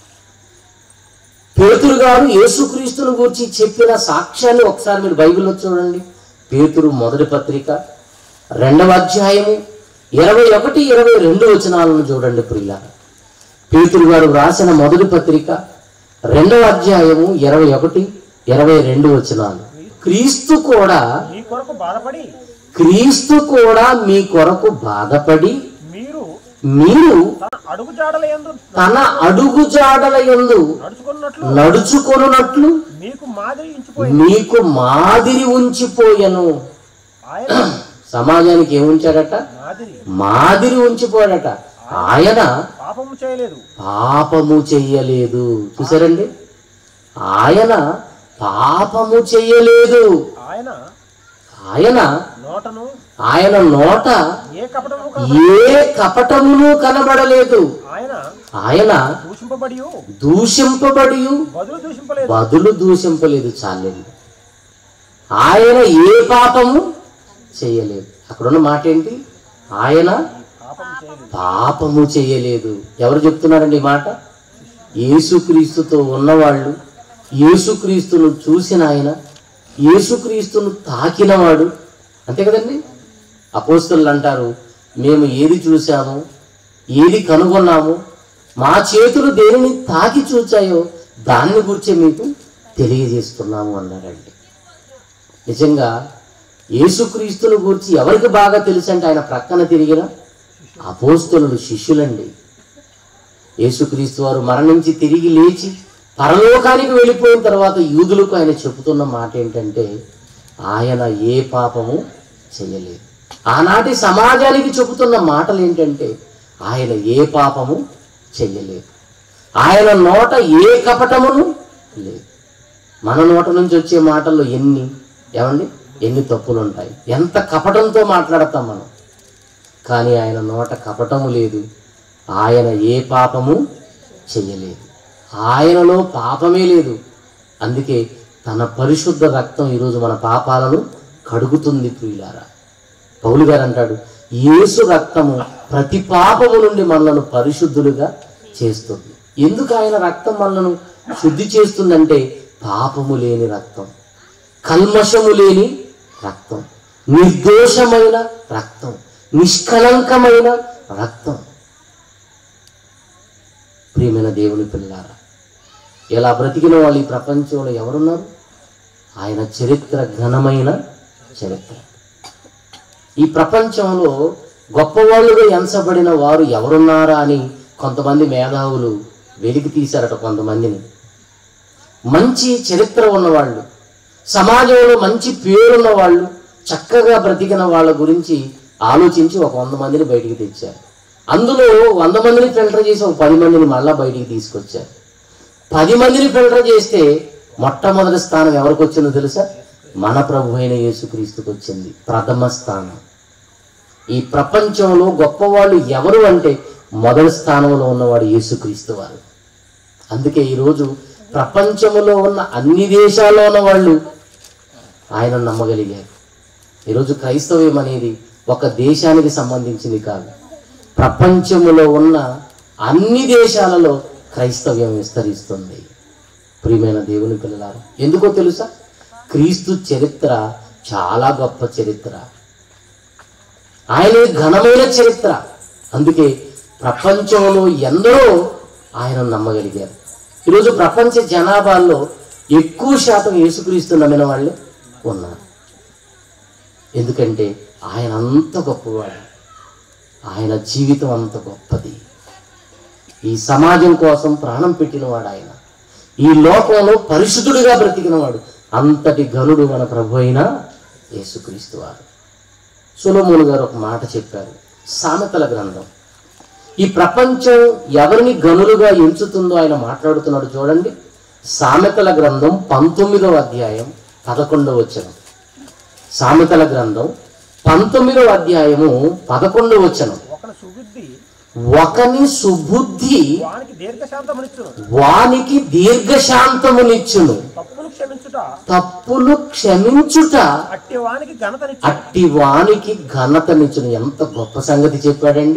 పేతురు గారు యేసుక్రీస్తుని గురించి చెప్పిన సాక్ష్యాన్ని ఒకసారి మీరు బైబిల్లో చూడండి పేతురు మొదటి పత్రిక రెండవ అధ్యాయము ఇరవై ఒకటి ఇరవై రెండు వచనాలను చూడండి ప్రియుల పేతురు గారు రాసిన మొదటి పత్రిక రెండవ అధ్యాయము ఇరవై ఒకటి ఇరవై రెండు వచనాలు క్రీస్తు కూడా మీ కొరకు బాధపడి క్రీస్తు కూడా మీ కొరకు బాధపడి మీరు మీరు తన అడుగు జాడల యందు తన అడుగుజాడల యందు నడుచుకున్నట్లు నడుచుకొనున్నట్లు మీకు మాదిరి ఇంచిపోయి మీకు మాదిరి ఉంచిపోయను ఆయన సమాజానికి ఏముంచాడట మాదిరి మాదిరి ఉంచిపోయాడట ఆయన పాపము చేయలేదు పాపము చెయ్యలేదు చూసారండి ఆయన పాపము చెయ్యలేదు ఆయన ఆయన నోటను ఆయన నోట ఏ కపటము కా- ఏ కపటమును కనబడలేదు ఆయన ఆయన దూషింపబడి దూషింపబడి బదులు దూషింపలేదు బదులు దూషింపలేదు చాలండి ఆయన ఏ పాపము చేయలేదు అక్కడున్న మాట ఏంటి ఆయన పాపం చేయలేదు పాపము చేయలేదు ఎవరు చెప్తున్నారండి ఈ మాట యేసుక్రీస్తుతో ఉన్నవాళ్ళు యేసుక్రీస్తును చూసిన ఆయన యేసుక్రీస్తును తాకినవాడు అంతే కదండి అపోస్తలు అంటారు మేము ఏది చూసాము ఏది కనుగొన్నాము మా చేతులు దేనిని తాకి చూచాయో దాన్ని గురించి మీకు తెలియజేస్తున్నాము అన్నారండి నిజంగా యేసుక్రీస్తుని గురించి ఎవరికి బాగా తెలుసు అంటే ఆయన ప్రక్కన తిరిగిన అపోస్తలుడు శిష్యులండి యేసుక్రీస్తు వారు మరణించి తిరిగి లేచి పరలోకానికి వెళ్ళిపోయిన తర్వాత యూదులకు ఆయన చెబుతున్న మాట ఏంటంటే ఆయన ఏ పాపము చేయలేదు ఆనాటి సమాజానికి చెబుతున్న మాటలు ఏంటంటే ఆయన ఏ పాపము చెయ్యలేదు ఆయన నోట ఏ కపటమును లేదు మన నోట నుంచి వచ్చే మాటల్లో ఎన్ని ఏమండి ఎన్ని తప్పులు ఉంటాయి ఎంత కపటంతో మాట్లాడతాం మనం కానీ ఆయన నోట కపటము లేదు ఆయన ఏ పాపము చెయ్యలేదు ఆయనలో పాపమే లేదు అందుకే తన పరిశుద్ధ రక్తం ఈరోజు మన పాపాలను కడుగుతుంది ప్రియులారా పౌలు గారు అంటాడు యేసు రక్తము ప్రతి పాపము నుండి మనలను పరిశుద్ధులుగా చేస్తుంది ఎందుకు ఆయన రక్తం మనలను శుద్ధి చేస్తుందంటే పాపము లేని రక్తం కల్మషము లేని రక్తం నిర్దోషమైన రక్తం నిష్కలంకమైన రక్తం ప్రియమైన దేవుని పిల్లారా ఇలా బ్రతికిన వాళ్ళు ఈ ప్రపంచంలో ఎవరున్నారు ఆయన చరిత్ర ఘనమైన చరిత్ర ఈ ప్రపంచంలో గొప్పవాళ్ళుగా ఎంచబడిన వారు ఎవరున్నారా అని కొంతమంది మేధావులు వెలికి తీశారట కొంతమందిని మంచి చరిత్ర ఉన్నవాళ్ళు సమాజంలో మంచి పేరున్న వాళ్ళు చక్కగా బ్రతికిన వాళ్ళ గురించి ఆలోచించి ఒక వంద మందిని బయటికి తెచ్చారు అందులో వంద మందిని ఫిల్టర్ చేసి ఒక పది మందిని మళ్ళా బయటికి తీసుకొచ్చారు పది మందిని ఫిల్టర్ చేస్తే మొట్టమొదటి స్థానం ఎవరికి వచ్చిందో తెలుసా మన ప్రభు అయిన యేసుక్రీస్తుకి వచ్చింది ప్రథమ స్థానం ఈ ప్రపంచంలో గొప్పవాళ్ళు ఎవరు అంటే మొదటి స్థానంలో ఉన్నవాడు యేసుక్రీస్తు వారు అందుకే ఈరోజు ప్రపంచంలో ఉన్న అన్ని దేశాల్లో ఉన్న వాళ్ళు ఆయన నమ్మగలిగారు ఈరోజు క్రైస్తవ్యం అనేది ఒక దేశానికి సంబంధించింది కాదు ప్రపంచంలో ఉన్న అన్ని దేశాలలో క్రైస్తవ్యం విస్తరిస్తుంది ప్రియమైన దేవుని పిల్లలారు ఎందుకో తెలుసా క్రీస్తు చరిత్ర చాలా గొప్ప చరిత్ర ఆయన ఘనమైన చరిత్ర అందుకే ప్రపంచంలో ఎందరో ఆయన నమ్మగలిగారు ఈరోజు ప్రపంచ జనాభాలో ఎక్కువ శాతం యేసుక్రీస్తు నమ్మిన వాళ్ళే ఉన్నారు ఎందుకంటే ఆయన అంత గొప్పవాడు ఆయన జీవితం అంత గొప్పది ఈ సమాజం కోసం ప్రాణం పెట్టినవాడు ఆయన ఈ లోకంలో పరిశుద్ధుడిగా బ్రతికినవాడు అంతటి గనుడు మన ప్రభు అయిన యేసుక్రీస్తు వారు సొలమోను గారు ఒక మాట చెప్పారు సామెతల గ్రంథం ఈ ప్రపంచం ఎవరిని గనులుగా ఎంచుతుందో ఆయన మాట్లాడుతున్నాడు చూడండి సామెతల గ్రంథం పంతొమ్మిదవ అధ్యాయం పదకొండవ వచనం సామెతల గ్రంథం పంతొమ్మిదవ అధ్యాయము పదకొండవ వచనం ఒకని సుబుద్ధి ఒకని సుబుద్ధి వానికి దీర్ఘశాంతమునిచ్చును వానికి దీర్ఘశాంతమునిచ్చును తప్పులు క్షమించుట తప్పులు క్షమించుట అట్టి వానికి ఘనతనిచ్చు అట్టి వానికి ఘనతనిచ్చును ఎంత గొప్ప సంగతి చెప్పాడండి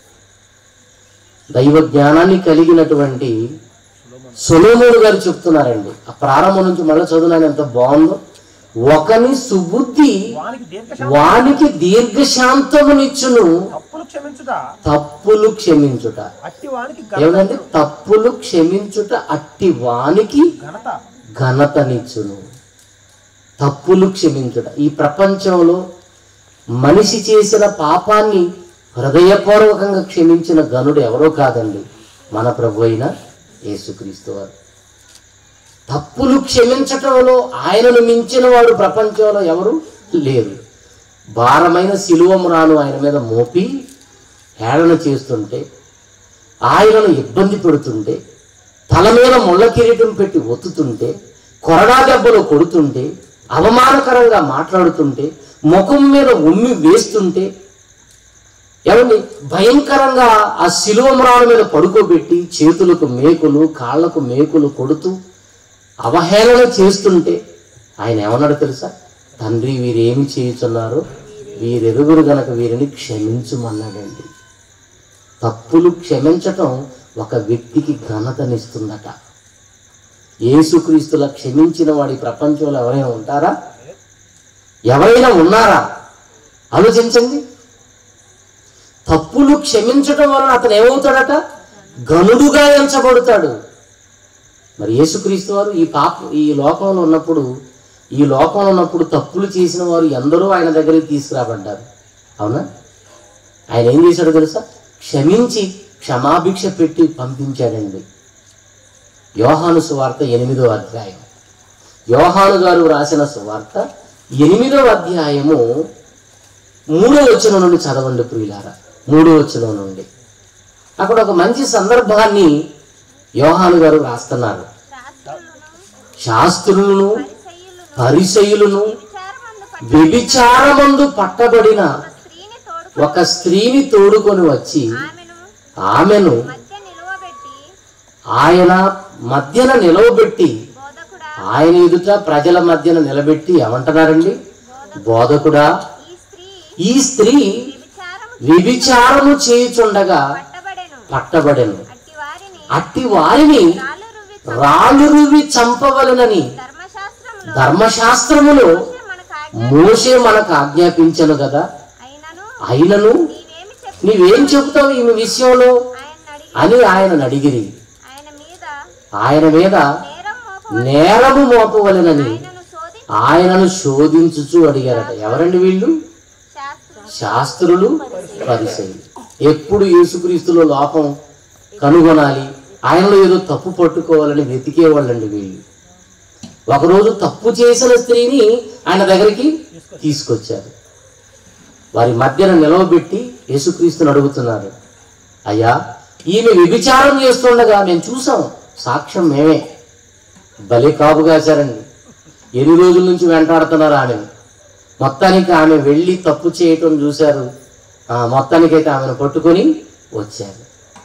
దైవ జ్ఞానాన్ని కలిగినటువంటి సొలోమోను గారు చెప్తున్నారండి ఆ ప్రారంభం నుంచి మళ్ళీ చదువునాను ఎంత బాగుందో ఒకని సుబుద్ధి వానికి దీర్ఘశాంతం వానికి దీర్ఘశాంతమునిచ్చును తప్పులు క్షమించుట తప్పులు క్షమించుట అట్టి వానికి ఏమంటే ఘనత తప్పులు క్షమించుట అట్టి వానికి ఘనత ఘనతనిచ్చును తప్పులు క్షమించుట ఈ ప్రపంచంలో మనిషి చేసిన పాపాన్ని హృదయపూర్వకంగా క్షమించిన గనుడు ఎవరో కాదండి మన ప్రభు అయిన యేసుక్రీస్తు వారు తప్పులు క్షమించటంలో ఆయనను మించిన వాడు ప్రపంచంలో ఎవరు లేరు భారమైన శిలువమురాను ఆయన మీద మోపి హేళన చేస్తుంటే ఆయనను ఇబ్బంది పెడుతుంటే తల మీద ముళ్ళ కిరీటం పెట్టి ఒత్తుతుంటే కొరడా దెబ్బలు కొడుతుంటే అవమానకరంగా మాట్లాడుతుంటే ముఖం మీద ఉమ్మి వేస్తుంటే ఏమండి భయంకరంగా ఆ శిలువమ్రాల మీద పడుకోబెట్టి చేతులకు మేకులు కాళ్ళకు మేకులు కొడుతూ అవహేళన చేస్తుంటే ఆయన ఏమన్నాడు తెలుసా తండ్రి వీరేమి చేయుచున్నారు వీరెరుగురు గనక వీరిని క్షమించుమన్నాడండి తప్పులు క్షమించటం ఒక వ్యక్తికి ఘనతనిస్తుందట యేసుక్రీస్తుల క్షమించిన వాడి ప్రపంచంలో ఎవరైనా ఉంటారా ఎవరైనా ఉన్నారా ఆలోచించండి తప్పులు క్షమించటం వలన అతను ఏమవుతాడట గనుడుగా ఎంచబడతాడు మరి యేసుక్రీస్తు వారు ఈ పాప ఈ లోకంలో ఉన్నప్పుడు ఈ లోకంలో ఉన్నప్పుడు తప్పులు చేసిన వారు ఎందరో ఆయన దగ్గరికి తీసుకురాబడ్డారు అవునా ఆయన ఏం చేశాడో తెలుసా క్షమించి క్షమాభిక్ష పెట్టి పంపించాడండి యోహాను సువార్త ఎనిమిదో అధ్యాయం యోహాను గారు రాసిన సువార్త ఎనిమిదో అధ్యాయము మూడో వచనం నుండి చదవండి ప్రియులారా మూడో వచనం నుండి అక్కడ ఒక మంచి సందర్భాన్ని యోహాను గారు రాస్తున్నారు శాస్త్రులను శాస్త్రులను పరిసయ్యులను పరిసయులను విచారమందు పట్టి వ్యభిచారమందు పట్టబడిన ఒక స్త్రీని తోడు ఒక స్త్రీని తోడుకొని వచ్చి ఆమెను ఆమెను మధ్య నిలువబెట్టి ఆయన మధ్యన నిలవబెట్టి బోధకుడా ఆయన ఎదుట ప్రజల మధ్యన నిలబెట్టి ఏమంటున్నారండి బోధకుడా ఈ స్త్రీ ఈ స్త్రీ వ్యభిచారము వ్యభిచారము చేయుచుండగా పట్టబడెను పట్టబడెను అట్టి వారిని అట్టి వారిని రాళ్ళు రువ్వి రాళ్ళు రువి చంపవలనని ధర్మశాస్త్రములో ధర్మశాస్త్రములో మనకు ఆజ్ఞ మోషే మనకు ఆజ్ఞాపించను కదా అయినను అయినను నీవేమి చెప్పు నీవేం చెబుతావు ఈమె విషయంలో ఆయన అడిగి అని ఆయన అడిగిరి ఆయన మీద ఆయన మీద నేరం మోప నేరము మోపవలెనని ఆయనను శోధి ఆయనను శోధించుచు అడిగారట ఎవరండి వీళ్ళు శాస్త్రం శాస్త్రులు పరిచయం ఎప్పుడు యేసుక్రీస్తులో లోపం కనుగొనాలి ఆయనలో ఏదో తప్పు పట్టుకోవాలని వెతికేవాళ్ళండి వీళ్ళు ఒకరోజు తప్పు చేసిన స్త్రీని ఆయన దగ్గరికి తీసుకొచ్చారు వారి మధ్యన నిలవబెట్టి యేసుక్రీస్తుని అడుగుతున్నారు అయ్యా ఈమె వ్యభిచారం చేస్తుండగా మేము చూసాం సాక్ష్యం మేమే భలే కాపు కాశారండి ఎన్ని రోజుల నుంచి వెంటాడుతున్నారు ఆమెను మొత్తానికి ఆమె వెళ్ళి తప్పు చేయటం చూశారు ఆ, మొత్తానికైతే ఆమెను పట్టుకొని వచ్చారు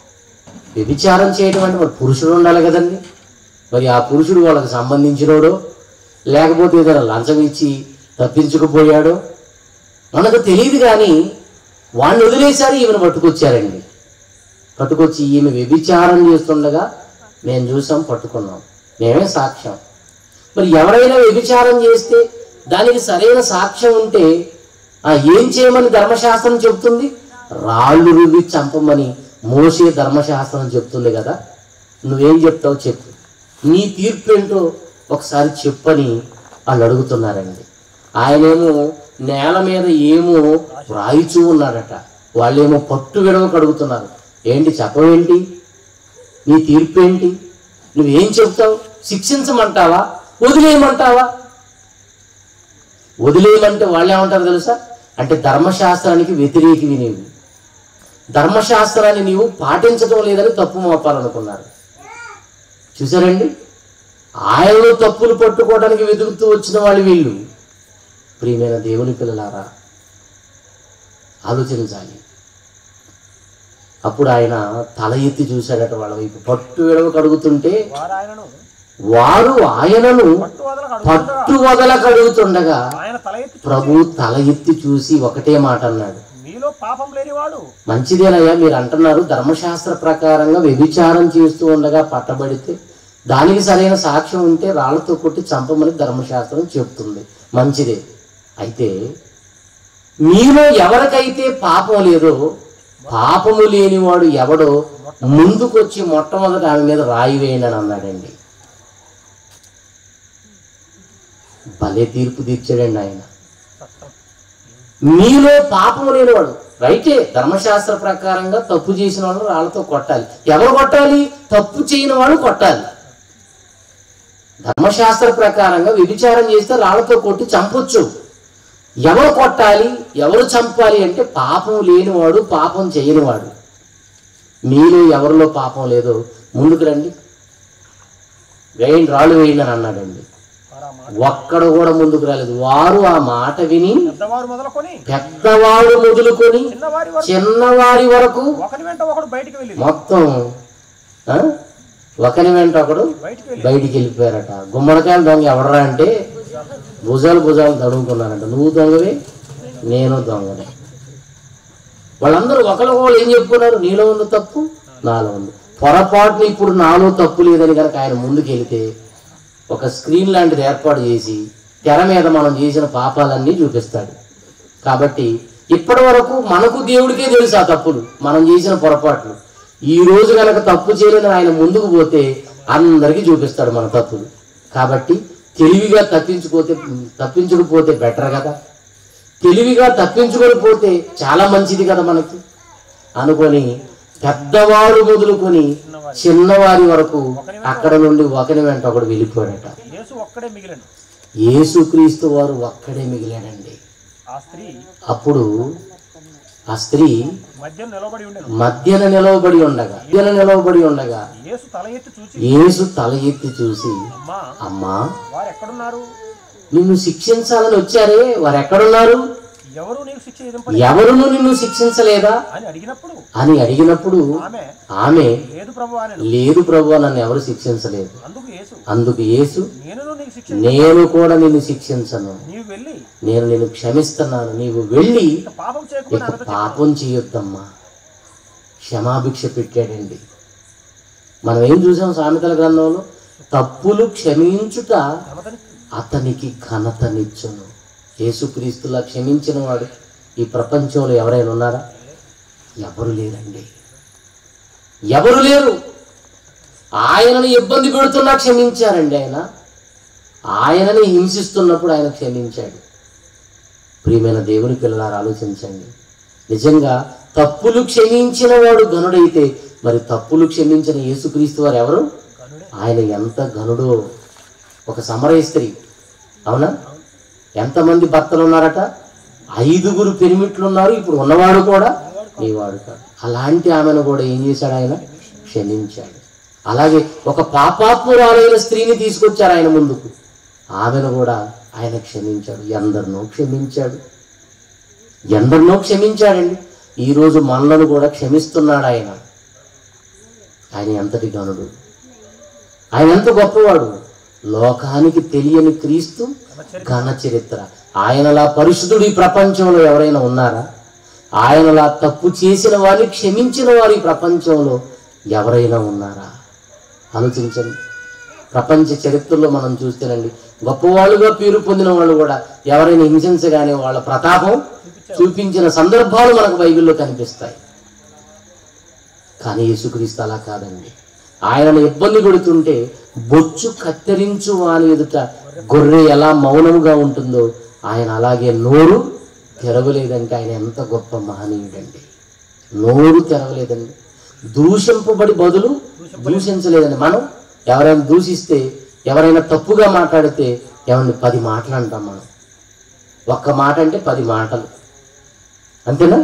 వ్యభిచారం చేయడం అంటే మరి పురుషుడు ఉండాలి కదండి మరి ఆ పురుషుడు వాళ్ళకి సంబంధించినోడో లేకపోతే ఏదైనా లంచం ఇచ్చి తప్పించుకుపోయాడో మనకు తెలియదు కానీ వాడిని వదిలేశారు ఈమెను పట్టుకొచ్చారండి పట్టుకొచ్చి ఈమె వ్యభిచారం చేస్తుండగా మేము చూసాం పట్టుకున్నాం మేమే సాక్ష్యం మరి ఎవరైనా వ్యభిచారం చేస్తే దానికి సరైన సాక్ష్యం ఉంటే ఆ ఏం చేయమని ధర్మశాస్త్రం చెప్తుంది రాళ్ళు రువి చంపమని మోసే ధర్మశాస్త్రం చెప్తుంది కదా నువ్వేం చెప్తావు చెప్పు నీ తీర్పు ఏంటో ఒకసారి చెప్పని వాళ్ళు అడుగుతున్నారండి ఆయనేమో నేల మీద ఏమో రాయిచూ ఉన్నాడట వాళ్ళేమో పట్టు విడవకు అడుగుతున్నారు ఏంటి చెప్పవేంటి నీ తీర్పు ఏంటి నువ్వేం చెప్తావు శిక్షించమంటావా వదిలేయమంటావా వదిలేయమంటే వాళ్ళు ఏమంటారు తెలుసా అంటే ధర్మశాస్త్రానికి వ్యతిరేకివి నీవు ధర్మశాస్త్రాన్ని నీవు పాటించడం లేదని తప్పు మోపాలనుకున్నారు చూసారండి ఆయనలో తప్పులు పట్టుకోవడానికి వెతుకుతూ వచ్చిన వాళ్ళు వీళ్ళు ప్రియమైన దేవుని పిల్లలారా ఆలోచించాలి అప్పుడు ఆయన తల ఎత్తి చూశాడట వాళ్ళ వైపు పట్టు విడవ కడుగుతుంటే వారు ఆయనను వారు ఆయనను పట్టు వదలకు అడుగుతుండగా పట్టు వదల కడుగుతుండగా ఆయన తల ఎత్తి చూసి, ప్రభు తల ఎత్తి చూసి ఒకటే మాట అన్నాడు మీలో పాపం లేనివాడు మంచిదేనయ్యా మీరు అంటున్నారు ధర్మశాస్త్ర ప్రకారంగా వ్యభిచారం చేస్తూ ఉండగా పట్టబడితే దానికి సరైన సాక్ష్యం ఉంటే రాళ్లతో కొట్టి చంపమని ధర్మశాస్త్రం చెప్తుంది మంచిదే అయితే మీలో ఎవరికైతే పాపం లేదో పాపము లేనివాడు ఎవడో ముందుకొచ్చి మొట్టమొదట ఆమె మీద రాయి వేయండి అని అన్నాడండి భలే తీర్పు తీర్చాడండి ఆయన మీలో పాపము లేనివాడు రైటే ధర్మశాస్త్ర ప్రకారంగా తప్పు చేసిన వాళ్ళు రాళ్ళతో కొట్టాలి ఎవరు కొట్టాలి తప్పు చేయని వాళ్ళు కొట్టాలి ధర్మశాస్త్ర ప్రకారంగా వ్యభిచారం చేస్తే రాళ్ళతో కొట్టి చంపొచ్చు ఎవరు కొట్టాలి ఎవరు చంపాలి అంటే పాపం లేనివాడు పాపం చేయనివాడు మీలో ఎవరిలో పాపం లేదో ముందుకు రండి వేయండి రాళ్ళు వేయండి అని అన్నాడండి వారు ఆ మాట ఒక్కడు కూడా ముందుకు రాలేదు వారు ఆ మాట విని పెద్దవారు మొదలుకొని పెద్దవాడు మొదలుకొని చిన్నవారి వరకు చిన్నవారి వరకు ఒకరి వెంట ఒకడు బయటికి వెళ్ళి మొత్తం ఆ, ఒకని వెంట ఒకడు బయటికి వెళ్ళి బయటికి వెళ్ళిపోయారట గుమ్మడికాయలు దొంగ ఎవడరా అంటే భుజాలు భుజాలు తడుముకున్నారంట నువ్వు దొంగవే నేను దొంగనే వాళ్ళందరూ ఒకరు ఒకరు ఏం చెప్పుకున్నారు నీలో ఉన్న తప్పు నాలో ఉంది పొరపాటున ఇప్పుడు నాలో తప్పు లేదని కనుక ఆయన ముందుకు వెళితే ఒక స్క్రీన్ లాంటిది ఏర్పాటు చేసి తెర మీద మనం చేసిన పాపాలన్నీ చూపిస్తాడు కాబట్టి ఇప్పటి వరకు మనకు దేవుడికే తెలుసు ఆ తప్పులు మనం చేసిన పొరపాట్లు ఈ రోజు కనుక తప్పు చేయలేని ఆయన ముందుకు పోతే అందరికీ చూపిస్తాడు మన తప్పులు కాబట్టి తెలివిగా తప్పించుకోతే తప్పించకపోతే బెటర్ కదా తెలివిగా తప్పించుకొని పోతే చాలా మంచిది కదా మనకి అనుకొని పెద్దవారు మొదలుకొని చిన్నవారి వరకు అక్కడ నుండి ఒకరి వెంట ఒకడు వెళ్ళిపోయాడట యేసు ఒక్కడే మిగిలిన యేసుక్రీస్తు వారు ఒక్కడే మిగిలాడండి ఆ స్త్రీ అప్పుడు ఆ స్త్రీ మధ్య నిలబడి ఉండెను మధ్యన నిలవబడి ఉండగా మధ్యన నిలవబడి ఉండగా యేసు తల ఎత్తి చూసి యేసు తల ఎత్తి చూసి అమ్మా అమ్మా వారు ఎక్కడున్నారు నిన్ను శిక్షించాలని వచ్చారే వారు ఎక్కడున్నారు ఎవరు నీకు శిక్ష విధింపలేదు ఎవరును నిన్ను శిక్షించలేదా అని అడిగినప్పుడు అని అడిగినప్పుడు ఆమె ఆమె లేదు ప్రభు అని లేదు ప్రభు నన్ను ఎవరు శిక్షించలేదు అందుకు యేసు 'అందుకు యేసు నేను నీకు శిక్ష నేను కూడా నిన్ను శిక్షించను నీవు వెళ్ళి నేను నిన్ను క్షమిస్తున్నాను నీవు వెళ్ళి ఇక పాపం చేయకుండా ఇక పాపం చేయొద్దమ్మా క్షమాభిక్ష పెట్టాడండి మనం ఏం చూసాం సామెతల గ్రంథంలో తప్పులు క్షమించుట ఘనతని అతనికి ఘనతనిచ్చును యేసుక్రీస్తులా క్షమించిన వాడు ఈ ప్రపంచంలో ఎవరైనా ఉన్నారా ఎవరు లేరండి ఎవరు లేరు ఆయనను ఇబ్బంది పెడుతున్నా క్షమించారండి ఆయన ఆయనని హింసిస్తున్నప్పుడు ఆయన క్షమించాడు ప్రియమైన దేవుని పిల్లలారు ఆలోచించండి నిజంగా తప్పులు క్షమించిన వాడు ఘనుడైతే మరి తప్పులు క్షమించిన యేసుక్రీస్తు వారు ఎవరు ఆయన ఎంత ఘనుడో ఒక సమరయ స్త్రీ అవునా ఎంతమంది భర్తలు ఉన్నారట ఐదుగురు పెనిమిట్లు ఉన్నారు ఇప్పుడు ఉన్నవాడు కూడా నీవాడు కాదు అలాంటి ఆమెను కూడా ఏం చేశాడు ఆయన క్షమించాడు అలాగే ఒక పాపాత్మురాలైన స్త్రీని తీసుకొచ్చారు ఆయన ముందుకు ఆమెను కూడా ఆయన క్షమించాడు ఎందరినో క్షమించాడు ఎందరినో క్షమించాడండి ఈరోజు మనలను కూడా క్షమిస్తున్నాడు ఆయన ఆయన ఎంతటి గనుడు ఆయన ఎంత గొప్పవాడు లోకానికి తెలియని క్రీస్తు ఘన చరిత్ర ఆయనలా పరిశుద్ధుడు ఈ ప్రపంచంలో ఎవరైనా ఉన్నారా ఆయనలా తప్పు చేసిన వారిని క్షమించిన వారు ఈ ప్రపంచంలో ఎవరైనా ఉన్నారా ఆలోచించండి ప్రపంచ చరిత్రలో మనం చూస్తేనండి గొప్పవాళ్ళుగా పేరు పొందిన వాళ్ళు కూడా ఎవరైనా హింసించగానే వాళ్ళ ప్రతాపం చూపించిన సందర్భాలు మనకు బైబిల్లో కనిపిస్తాయి కానీ యేసుక్రీస్తు అలా కాదండి ఆయనను ఇబ్బంది పెడుతుంటే బొచ్చు కత్తిరించు వాని ఎదుట గొర్రె ఎలా మౌనముగా ఉంటుందో ఆయన అలాగే నోరు తెరవలేదంటే ఆయన ఎంత గొప్ప మహనీయుడండి నోరు తెరవలేదండి దూషింపబడి బదులు దూషించలేదండి మనం ఎవరైనా దూషిస్తే ఎవరైనా తప్పుగా మాట్లాడితే ఎవరిని పది మాటలు అంటాం మనం ఒక్క మాట అంటే పది మాటలు అంతేనా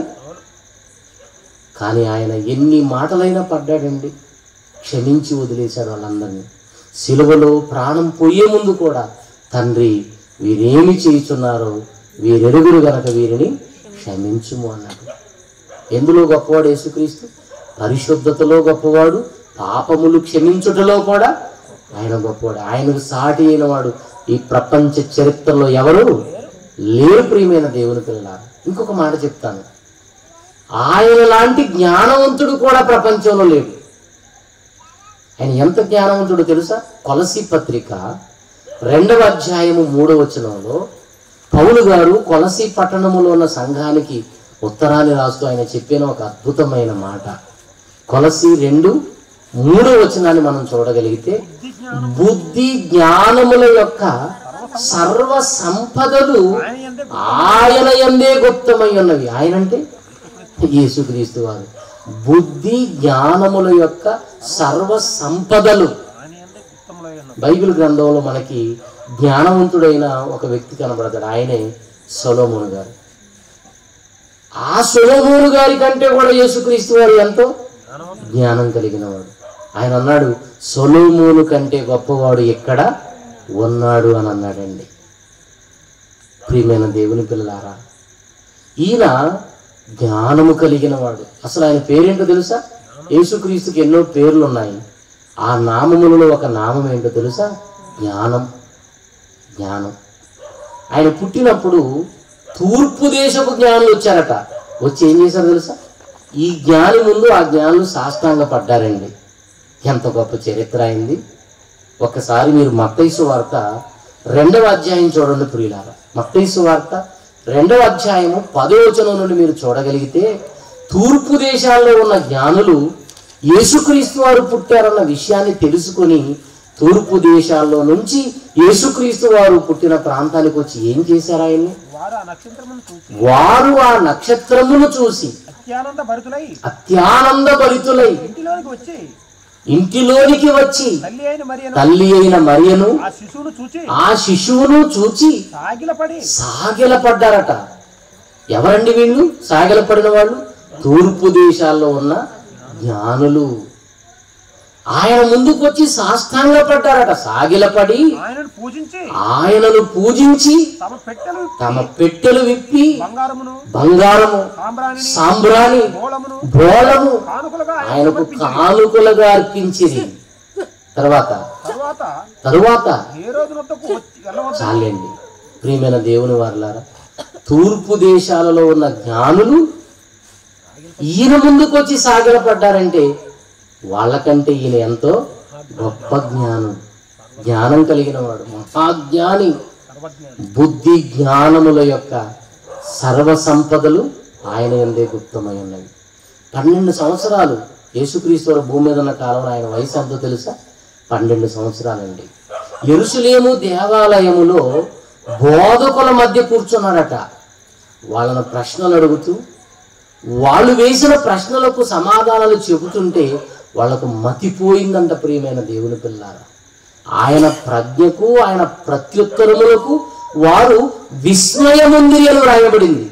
కానీ ఆయన ఎన్ని మాటలైనా పడ్డాడండి క్షమించి వదిలేశాడు వాళ్ళందరినీ సిలువలో ప్రాణం పోయే ముందు కూడా తండ్రి వీరేమి చేయుచున్నారో వీరెరుగురు గనక వీరిని క్షమించుము అన్నాడు ఎందులో గొప్పవాడు యేసుక్రీస్తు పరిశుద్ధతలో గొప్పవాడు పాపములు క్షమించుటలో కూడా ఆయన గొప్పవాడు ఆయనకు సాటి అయిన వాడు ఈ ప్రపంచ చరిత్రలో ఎవరు లేరు ప్రియమైన దేవుని పిల్లలారు ఇంకొక మాట చెప్తాను ఆయన లాంటి జ్ఞానవంతుడు కూడా ప్రపంచంలో లేడు ఆయన ఎంత జ్ఞానవంతుడు తెలుసా కొలసి పత్రిక రెండవ అధ్యాయము మూడవ వచనంలో పౌలు గారు కొలసి పట్టణములో ఉన్న సంఘానికి ఉత్తరాన్ని రాస్తూ ఆయన చెప్పిన ఒక అద్భుతమైన మాట కొలసి రెండు మూడవ వచనాన్ని మనం చూడగలిగితే బుద్ధి జ్ఞానముల యొక్క సర్వ సంపదలు ఆయన ఎందే గుప్తమై ఉన్నవి ఆయన అంటే యేసుక్రీస్తు వారు బుద్ధి జ్ఞానముల యొక్క సర్వ సంపదలు బైబిల్ గ్రంథంలో మనకి జ్ఞానవంతుడైన ఒక వ్యక్తి కనబడతాడు ఆయనే సొలోమోను గారు ఆ సొలోమోను గారి కంటే కూడా యేసుక్రీస్తు వారు ఎంతో జ్ఞానం కలిగిన వాడు ఆయన అన్నాడు సొలోమోను కంటే గొప్పవాడు ఎక్కడ ఉన్నాడు అని అన్నాడండి ప్రియమైన దేవుని పిల్లలారా ఈయన జ్ఞానము కలిగిన వాడు అసలు ఆయన పేరేంటో తెలుసా యేసుక్రీస్తుకి ఎన్నో పేర్లు ఉన్నాయి ఆ నామములలో ఒక నామం ఏంటో తెలుసా జ్ఞానం జ్ఞానం ఆయన పుట్టినప్పుడు తూర్పు దేశపు జ్ఞానులు వచ్చారట వచ్చి ఏం చేశారు తెలుసా ఈ జ్ఞాని ముందు ఆ జ్ఞానులు సాష్టాంగ పడ్డారండి ఎంత గొప్ప చరిత్ర అయింది ఒక్కసారి మీరు మత్తైసు వార్త రెండవ అధ్యాయం చూడండి ప్రియులారా మత్తైసు వార్త రెండవ అధ్యాయము పదో వచనం నుండి మీరు చూడగలిగితే తూర్పు దేశాల్లో ఉన్న జ్ఞానులు యేసుక్రీస్తు వారు పుట్టారన్న విషయాన్ని తెలుసుకొని తూర్పు దేశాల్లో నుంచి యేసుక్రీస్తు వారు పుట్టిన ప్రాంతానికి వచ్చి ఏం చేశారు ఆయన్ని వారు ఆ నక్షత్రమును చూసి వారు ఆ నక్షత్రమును చూసి అత్యానంద భరితులై అత్యానంద భరితులై ఇంటిలోనికి వచ్చి ఇంటిలోనికి వచ్చి తల్లి అయిన మరి తల్లి అయిన మరియను ఆ శిశువును చూచి ఆ శిశువును చూచి సాగిలపడి సాగిలపడ్డారట ఎవరండి వీళ్ళు సాగిలపడిన వాళ్ళు తూర్పు దేశాల్లో ఉన్న జ్ఞానులు ఆయన ముందుకు వచ్చి సాష్టాంగ పడ్డారట సాగిలపడి ఆయనను పూజించి ఆయనను పూజించి తమ పెట్టెలు తమ పెట్టెలు విప్పి బంగారమును బంగారము సాంబ్రాణిని సాంబ్రాణి మూలమును బోళము కానుకలుగా ఆయన ఆయనకు సమర్పించి కానుకలుగా అర్పించిరి తర్వాత తరువాత తరువాత ఏ రోజు వద్దకు వచ్చి వెళ్ళవద్దు చాలండి ప్రియమైన దేవుని వారులారా తూర్పు దేశాలలో ఉన్న జ్ఞానులు ఈయన ముందుకు వచ్చి సాగిలపడ్డారంటే వాళ్ళకంటే ఈయన ఎంతో గొప్ప జ్ఞానం జ్ఞానం కలిగిన వాడు మహాజ్ఞాని బుద్ధి జ్ఞానముల యొక్క సర్వ సంపదలు ఆయన ఎందే గుప్తమై ఉన్నవి పన్నెండు సంవత్సరాలు యేసుక్రీస్తు వారు భూమి మీద ఉన్న కాలంలో ఆయన వయసు ఎంతో తెలుసా పన్నెండు సంవత్సరాలండి ఎరుసలేము దేవాలయములో బోధకుల మధ్య కూర్చున్నాడట వాళ్ళను ప్రశ్నలు అడుగుతూ వాళ్ళు వేసిన ప్రశ్నలకు సమాధానాలు చెబుతుంటే వాళ్ళకు మతిపోయిందంట ప్రియమైన దేవుని పిల్లారా ఆయన ప్రజ్ఞకు ఆయన ప్రత్యుత్తరములకు వారు విస్మయముంది అని వ్రాయబడింది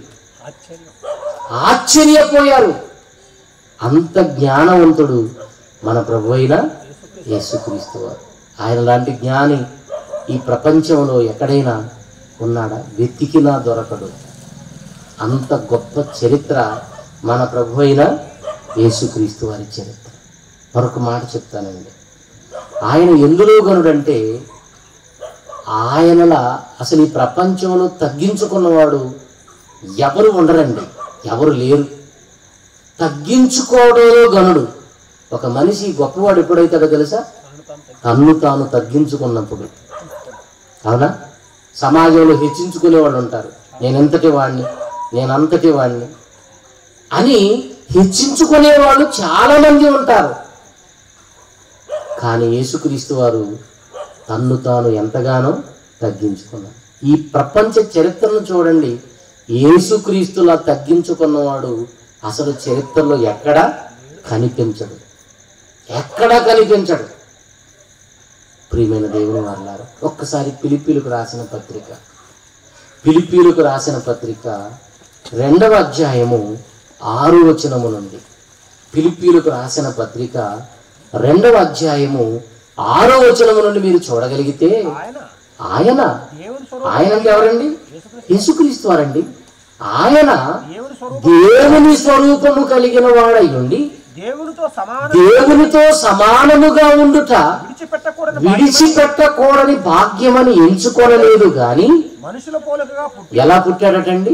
ఆశ్చర్యపోయారు అంత జ్ఞానవంతుడు మన ప్రభు అయిన యేసుక్రీస్తు వారు ఆయన లాంటి జ్ఞాని ఈ ప్రపంచంలో ఎక్కడైనా ఉన్నాడా వెతికినా దొరకడు అంత గొప్ప చరిత్ర మన ప్రభు అయిన యేసుక్రీస్తు వారి చరిత్ర మరొక మాట చెప్తానండి ఆయన ఎందులో గనుడంటే ఆయనలా అసలు ఈ ప్రపంచంలో తగ్గించుకున్నవాడు ఎవరు ఉండరండి ఎవరు లేరు తగ్గించుకోవడంలో గనుడు ఒక మనిషి గొప్పవాడు ఎప్పుడైతాడో తెలుసా తన్ను తాను తగ్గించుకున్నప్పుడు అవునా సమాజంలో హెచ్చించుకునే వాళ్ళు ఉంటారు నేను ఎంతటి వాడిని నేను అంతటి వాడిని అని హెచ్చించుకునే వాళ్ళు చాలా మంది ఉంటారు కానీ యేసుక్రీస్తు వారు తన్ను తాను ఎంతగానో తగ్గించుకున్నాడు ఈ ప్రపంచ చరిత్రను చూడండి యేసుక్రీస్తులా తగ్గించుకున్నవాడు అసలు చరిత్రలో ఎక్కడా కనిపించడు ఎక్కడా కనిపించడు ప్రియమైన దేవుని వాళ్ళారు ఒక్కసారి పిలిపిలకు రాసిన పత్రిక పిలిపిలకు రాసిన పత్రిక రెండవ అధ్యాయము ఆరు వచనము నుండి పిలిపిలకు రాసిన పత్రిక రెండవ అధ్యాయము ఆరో వచనము నుండి మీరు చూడగలిగితే ఆయన ఆయన దేవుని స్వరూపం ఆయన అంటే ఎవరండి యేసుక్రీస్తు వారండి ఆయన దేవుని స్వరూపం దేవుని స్వరూపము కలిగిన వాడై ఉండి దేవునితో సమాన దేవునితో సమానముగా ఉండుట విడిచిపెట్టకూడని విడిచిపెట్టకూడని భాగ్యమని ఎంచుకోనలేదు గాని మనుషుల పోలికగా పుట్టి ఎలా పుట్టాడటండి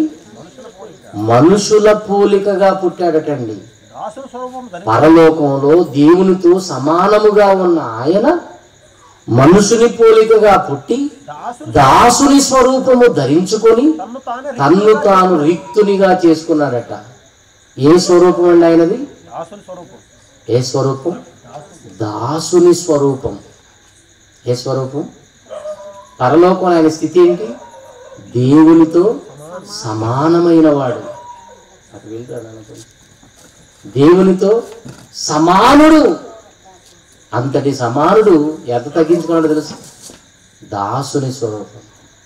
మనుషుల పోలికగా పుట్టాడటండి దాసుల స్వరూపం ధరి పరలోకంలో దేవునితో సమానముగా ఉన్న ఆయన మనుషుని పోలికగా పుట్టి దాసుడు దాసుని స్వరూపము ధరించుకొని తన్ను తానే తన్ను తాను రిక్తునిగా చేసుకున్నాడట ఏ స్వరూపం అండి ఆయనది దాసుని స్వరూపం ఏ స్వరూపం దాసుని స్వరూపం ఏ స్వరూపం పరలోకం ఆయన స్థితి ఏంటి దేవునితో సమానమైన వాడు అటు వెళ్తాడు అనుకోండి. దేవునితో సమానుడు అంతటి సమానుడు ఎంత తగ్గించుకున్నాడు తెలుసు దాసుని స్వరూపం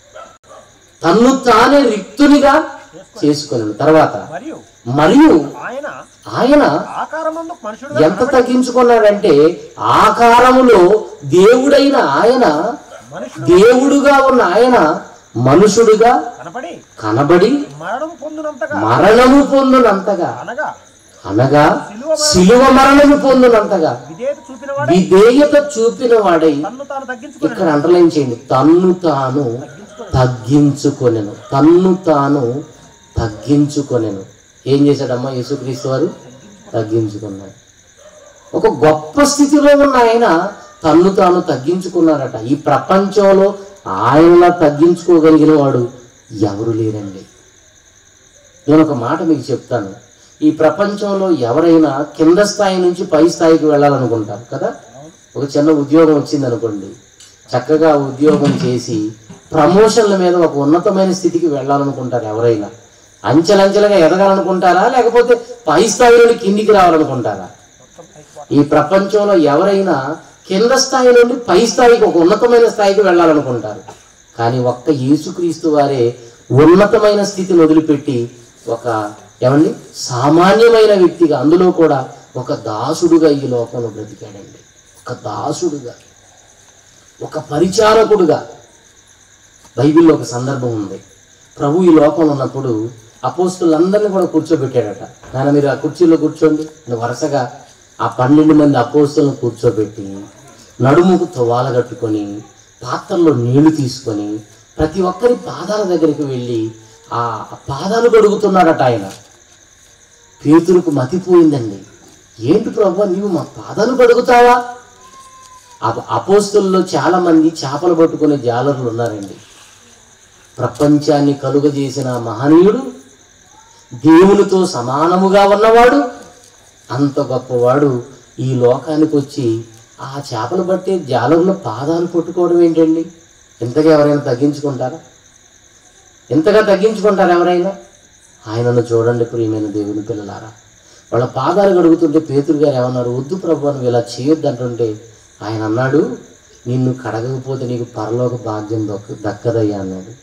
తన్ను తానే రిక్తునిగా చేసుకున్నాడు తర్వాత మరియు మరియు ఆయన ఆయన ఆకారమందు మనుషుడు ఎంత తగ్గించుకున్నాడంటే ఆకారములో దేవుడైన ఆయన మనుషుడు దేవుడుగా ఉన్న ఆయన మనుషుడుగా కనపడి కనబడి మరణం పొందినంతగా మరణము పొందునంతగా అనగా అనగా శిలువ మరణము పొందునంతగా విధేయత చూపిన వాడు విధేయత చూపిన వాడై తన్ను తాను తగ్గించుకుని ఇక్కడ అండర్లైన్ చేయండి తన్ను తాను తగ్గించుకొనెను తన్ను తాను తగ్గించుకొనెను ఏం చేశాడమ్మా యేసుక్రీస్తు వారు తగ్గించుకున్నాడు ఒక గొప్ప స్థితిలో ఉన్న ఆయన తన్ను తాను తగ్గించుకున్నారట ఈ ప్రపంచంలో ఆయనలా తగ్గించుకోగలిగిన వాడు ఎవరు లేరండి నేను ఒక మాట మీకు చెప్తాను ఈ ప్రపంచంలో ఎవరైనా కింద స్థాయి నుంచి పై స్థాయికి వెళ్ళాలనుకుంటారు కదా ఒక చిన్న ఉద్యోగం వచ్చింది అనుకోండి చక్కగా ఆ ఉద్యోగం చేసి ప్రమోషన్ల మీద ఒక ఉన్నతమైన స్థితికి వెళ్ళాలనుకుంటారు ఎవరైనా అంచెలంచెలుగా ఎదగాలనుకుంటారా లేకపోతే పై స్థాయి నుండి కిందికి రావాలనుకుంటారా ఈ ప్రపంచంలో ఎవరైనా కింద స్థాయి నుండి పై స్థాయికి ఒక ఉన్నతమైన స్థాయికి వెళ్ళాలనుకుంటారు కానీ ఒక్క యేసుక్రీస్తు వారే ఉన్నతమైన స్థితిని వదిలిపెట్టి ఒక ఏమండి సామాన్యమైన వ్యక్తిగా అందులో కూడా ఒక దాసుడుగా ఈ లోకంలో బ్రతికాడండి ఒక దాసుడుగా ఒక పరిచారకుడుగా బైబిల్లో ఒక సందర్భం ఉంది ప్రభు ఈ లోకంలో ఉన్నప్పుడు అపోస్తులందరినీ కూడా కూర్చోబెట్టాడట నాన్న మీరు ఆ కుర్చీలో కూర్చోండి అని వరుసగా ఆ పన్నెండు మంది అపోస్తులను కూర్చోబెట్టి నడుముకు తువాల కట్టుకొని పాత్రలో నీళ్లు తీసుకొని ప్రతి ఒక్కరి పాదాల దగ్గరికి వెళ్ళి ఆ పాదాలు కడుగుతున్నాడట ఆయన పేతురుకు మతిపోయిందండి ఏంటి ప్రభు నీవు మా పాదాలు కడుగుతావా అప- అపోస్తుల్లో చాలా మంది చేపలు పట్టుకునే జాలర్లు ఉన్నారండి ప్రపంచాన్ని కలుగజేసిన ఆ మహనీయుడు దేవునితో సమానముగా ఉన్నవాడు అంత గొప్పవాడు ఈ లోకానికి వచ్చి ఆ చేపలు పట్టే జాలర్ల పాదాలు పట్టుకోవడం ఏంటండి ఇంతగా ఎవరైనా తగ్గించుకుంటారా ఇంతగా తగ్గించుకుంటారా ఎవరైనా ఆయనను చూడండి ప్రియమైన దేవుని పిల్లలారా వాళ్ళ పాదాలు కడుగుతుంటే పేతురు గారు ఏమన్నారు వద్దు ప్రభు నువ్వు ఇలా చేయొద్దు అంటుంటే ఆయన అన్నాడు నిన్ను కడగకపోతే నీకు పరలోక భాగ్యం దొక్క దక్కదయ్యా అన్నాడు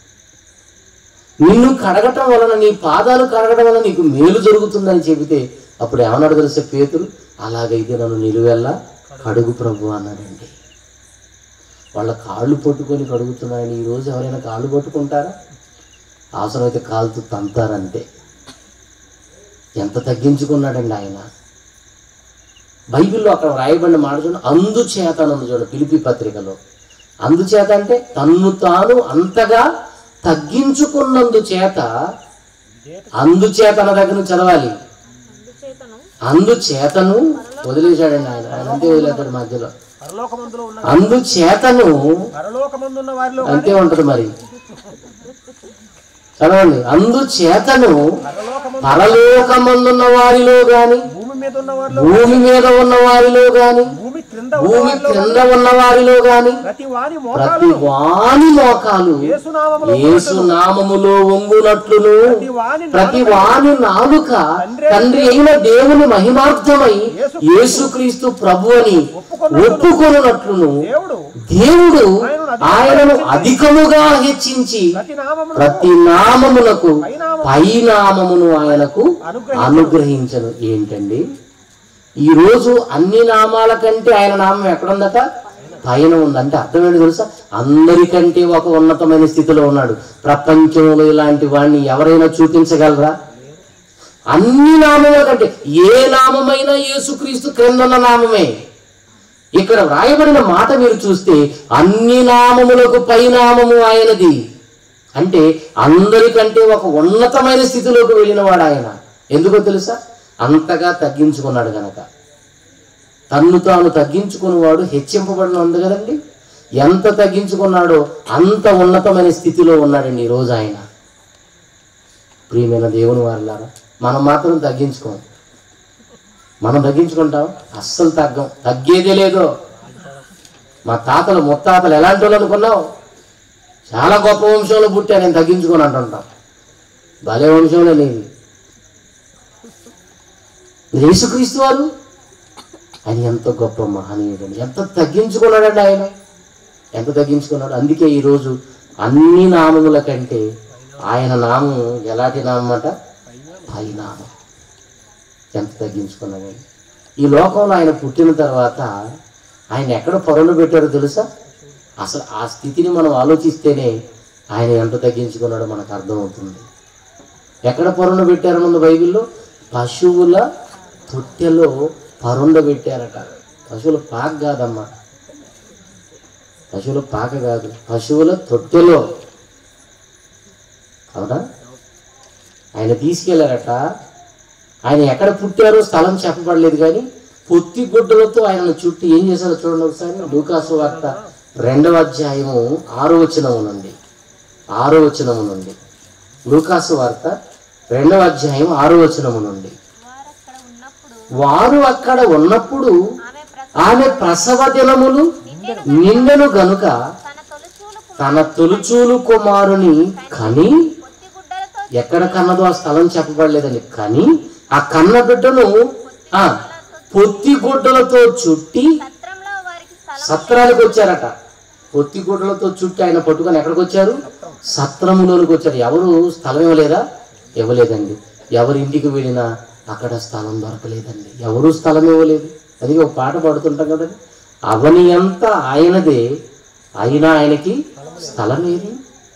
నిన్ను కడగటం వలన నీ పాదాలు కడగడం వలన నీకు మేలు జరుగుతుందని చెబితే అప్పుడు ఏమన్నాడు తెలిసే పేతురు అలాగైతే నన్ను నిలువెల్లా కడుగు ప్రభు అన్నాడండి వాళ్ళ కాళ్ళు పట్టుకొని కడుగుతున్నాయని ఈరోజు ఎవరైనా కాళ్ళు పట్టుకుంటారా అవసరమైతే కాలుతూ తంతారంతే ఎంత తగ్గించుకున్నాడండి ఆయన బైబిల్లో అక్కడ రాయబడిన మాట చూడండి అందుచేత అని ఉంది చూడండి పిలిపి పత్రికలో అందుచేత అంటే తన్ను తాను అంతగా తగ్గించుకున్నందు చేత అందుచేత అన్న దగ్గర నుంచి చదవాలి అందుచేతను అందుచేతను వదిలేశాడండి ఆయన ఆయన అంతే వదిలేస్తాడు మధ్యలో పరలోకమందులో ఉన్న అందుచేతను పరలోకమందున్న వారిలో అంతే ఉంటది మరి చదవండి అందుచేతను పరలోకమందు పరలోకమందున్న వారిలో గాని భూమి మీద ఉన్న వారిలో భూమి మీద ఉన్న వారిలో గాని భూమి క్రింద క్రింద ఉన్న భూమి వారిలో క్రింద ఉన్న వారిలో గాని ప్రతి వాని ప్రతి మోకాలు వాని మోకాలు యేసునామములో యేసు నామములో వంగునట్లును ప్రతి వాని ప్రతి వాని నాలుక తండ్రి అయిన దేవుని మహిమార్థమై యేసుక్రీస్తు ప్రభు అని ఒప్పుకొనున్నట్లును దేవుడు దేవుడు ఆయనను అధికముగా హెచ్చించి ప్రతి నామమును ప్రతి నామమునకు పై నామమును ఆయనకు అనుగ్రహించను ఏంటండి ఈ రోజు అన్ని నామాల కంటే ఆయన నామం ఎక్కడుందట పైన ఉందంటే అర్థం ఏంటి తెలుసా అందరికంటే ఒక ఉన్నతమైన స్థితిలో ఉన్నాడు ప్రపంచంలో ఇలాంటి వాడిని ఎవరైనా చూపించగలరా అన్ని నామముల కంటే ఏ నామమైనా యేసుక్రీస్తు క్రిందన్న నామమే ఇక్కడ వ్రాయబడిన మాట మీరు చూస్తే అన్ని నామములకు పై నామము ఆయనది అంటే అందరికంటే ఒక ఉన్నతమైన స్థితిలోకి వెళ్ళినవాడు ఆయన ఎందుకో తెలుసా అంతగా తగ్గించుకున్నాడు గనక తన్ను తాను తగ్గించుకున్నవాడు హెచ్చింపబడిన ఉంది కదండి ఎంత తగ్గించుకున్నాడో అంత ఉన్నతమైన స్థితిలో ఉన్నాడండి ఈ రోజు ఆయన ప్రియమైన దేవుని వారిలారా మనం మాత్రం తగ్గించుకోం మనం తగ్గించుకుంటాం అస్సలు తగ్గం తగ్గేదే లేదో మా తాతలు ముత్తాతలు ఎలాంటి వాళ్ళు అనుకున్నావు చాలా గొప్ప వంశంలో పుట్టా నేను తగ్గించుకొని అంటుంటాం భలే వంశంలో లేదు యేసుక్రీస్తు వారు ఆయన ఎంత గొప్ప మహనీయుడు ఎంత తగ్గించుకున్నాడండి ఆయన ఎంత తగ్గించుకున్నాడు అందుకే ఈరోజు అన్ని నామముల కంటే ఆయన నామం ఎలాంటి నామం అట పై నామం ఎంత తగ్గించుకున్నాడండి ఈ లోకంలో ఆయన పుట్టిన తర్వాత ఆయన ఎక్కడ పొరలు పెట్టారో తెలుసా అసలు ఆ స్థితిని మనం ఆలోచిస్తేనే ఆయన ఎంత తగ్గించుకున్నాడో మనకు అర్థమవుతుంది ఎక్కడ పొరను పెట్టారనుంది బైబిల్లో పశువుల తొట్టెలో పరుండ పెట్టారట పశువుల పాక కాదమ్మా పశువుల పాక కాదు పశువుల తొట్టెలో అవునా ఆయన తీసుకెళ్లారట ఆయన ఎక్కడ పుట్టారో స్థలం చెప్పబడలేదు కానీ పొత్తి గుడ్డలతో ఆయనను చుట్టూ ఏం చేశారో చూడండి ఒకసారి లూకాసు వార్త రెండవ అధ్యాయము ఆరో వచనము నుండి ఆరో వచనము నుండి లూకాసు వార్త రెండవ అధ్యాయం ఆరో వచనము నుండి వారు అక్కడ ఉన్నప్పుడు వారు అక్కడ ఉన్నప్పుడు ఆమె ఆమె ప్రసవ ప్రసవ దినములు నిండెను గనుక తన తొలిచూలు తన తొలుచూలు కుమారుని కని పొత్తి గుడ్డలతో ఎక్కడ కన్నదో ఆ స్థలం చెప్పబడలేదండి కానీ ఆ కన్న బిడ్డను ఆ పొత్తి గుడ్డలతో చుట్టి సత్రంలో వారికి స్థలం సత్రానికి వచ్చారట పొత్తి గుడ్డలతో చుట్టి ఆయన పట్టుకొని ఎక్కడికి వచ్చారు సత్రములోనికి వచ్చారు ఎవరు స్థలం ఇవ్వలేదా ఇవ్వలేదండి ఎవరి ఇంటికి వెళ్ళినా అక్కడ స్థలం దొరకలేదండి ఎవరు స్థలం ఇవ్వలేదు అది ఒక పాట పాడుతుంటాం కదండి అవని అంతా ఆయనదే అయినా ఆయనకి స్థలం ఏది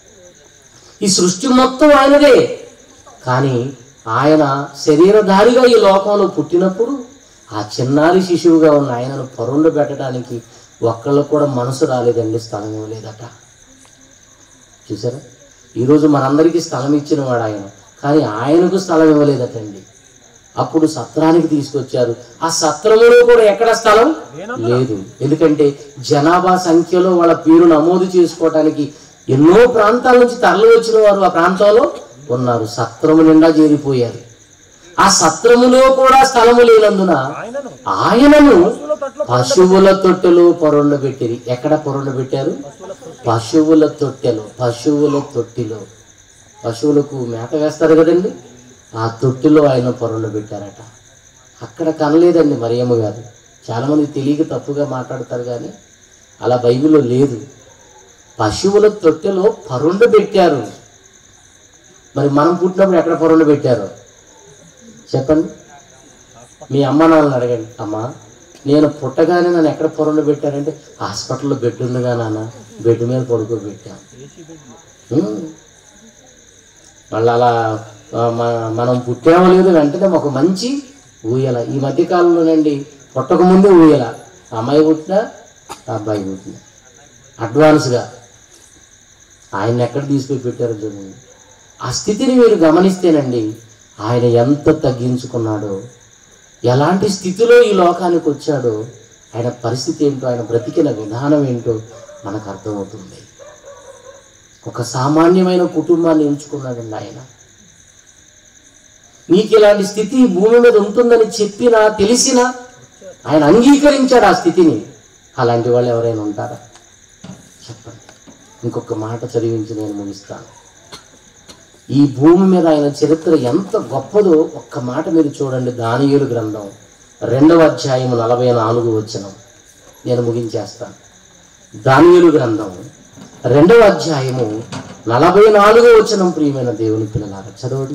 ఈ సృష్టి మొత్తం ఆయనదే కానీ ఆయన శరీరధారిగా ఈ లోకంలో పుట్టినప్పుడు ఆ చిన్నారి శిశువుగా ఉన్న ఆయనను పరుండు పెట్టడానికి ఒక్కళ్ళు కూడా మనసు రాలేదండి స్థలం ఇవ్వలేదట చూసారా ఈరోజు మనందరికీ స్థలం ఇచ్చిన వాడు ఆయన కానీ ఆయనకు స్థలం ఇవ్వలేదటండి అప్పుడు సత్రానికి తీసుకొచ్చారు ఆ సత్రములో కూడా ఎక్కడ స్థలం లేదు ఎందుకంటే జనాభా సంఖ్యలో వాళ్ళ పేరు నమోదు చేసుకోవడానికి ఎన్నో ప్రాంతాల నుంచి తరలి వచ్చిన వారు ఆ ప్రాంతంలో ఉన్నారు సత్రము నిండా చేరిపోయారు ఆ సత్రములో కూడా స్థలము లేనందున ఆయనను ఆయనను పశువుల తొట్లో పశువుల తొట్టెలో పొరండ పెట్టిరి ఎక్కడ పొరండ పెట్టారు పశువుల తొట్టెలో పశువుల తొట్టిలో పశువులకు మేత వేస్తారు కదండి ఆ తొట్టిలో ఆయన పొరండ పెట్టారట అక్కడ కనలేదండి మరియమ్మ గారు చాలామంది తెలియక తప్పుగా మాట్లాడతారు కానీ అలా బైబిల్లో లేదు పశువుల తొట్టెలో పరుండ పెట్టారు మరి మనం పుట్టినప్పుడు ఎక్కడ పరుండ పెట్టారు చెప్పండి మీ అమ్మ నాన్నని అడగండి అమ్మా నేను పుట్టగానే నన్ను ఎక్కడ పొరండ పెట్టారంటే హాస్పిటల్లో బెడ్ ఉందిగా నాన్న బెడ్ మీద పడుకోబెట్టాం ఉమ్. మళ్ళీ అలా ఆ, మ- మనం పుట్టామో లేదు వెంటనే ఒక మంచి ఊయల ఈ మధ్య కాలంలోనండి పుట్టక ముందే ఊయల అమ్మాయి పుట్టినా అబ్బాయి పుట్టినా అడ్వాన్స్గా ఆయన ఎక్కడ తీసుకుని పెట్టారో చూడండి ఆ స్థితిని మీరు గమనిస్తేనండి ఆయన ఎంత తగ్గించుకున్నాడో ఎలాంటి స్థితిలో ఈ లోకానికి వచ్చాడో ఆయన పరిస్థితి ఏంటో ఆయన బ్రతికిన విధానం ఏంటో మనకు అర్థమవుతుంది ఒక సామాన్యమైన కుటుంబాన్ని ఎంచుకున్నాడండి ఆయన నీకు ఇలాంటి స్థితి భూమి మీద ఉంటుందని చెప్పినా తెలిసినా ఆయన అంగీకరించాడు ఆ స్థితిని అలాంటి వాళ్ళు ఎవరైనా ఉంటారా చెప్పండి ఇంకొక మాట చదివించి నేను ముగిస్తాను ఈ భూమి మీద ఆయన చరిత్ర ఎంత గొప్పదో ఒక్క మాట మీరు చూడండి దానియులు గ్రంథం రెండవ అధ్యాయం నలభై నాలుగు వచనం నేను ముగించేస్తాను దానియులు గ్రంథం రెండవ అధ్యాయము నలభై నాలుగో వచనం ప్రియమైన దేవుని పిల్లలారా చదవండి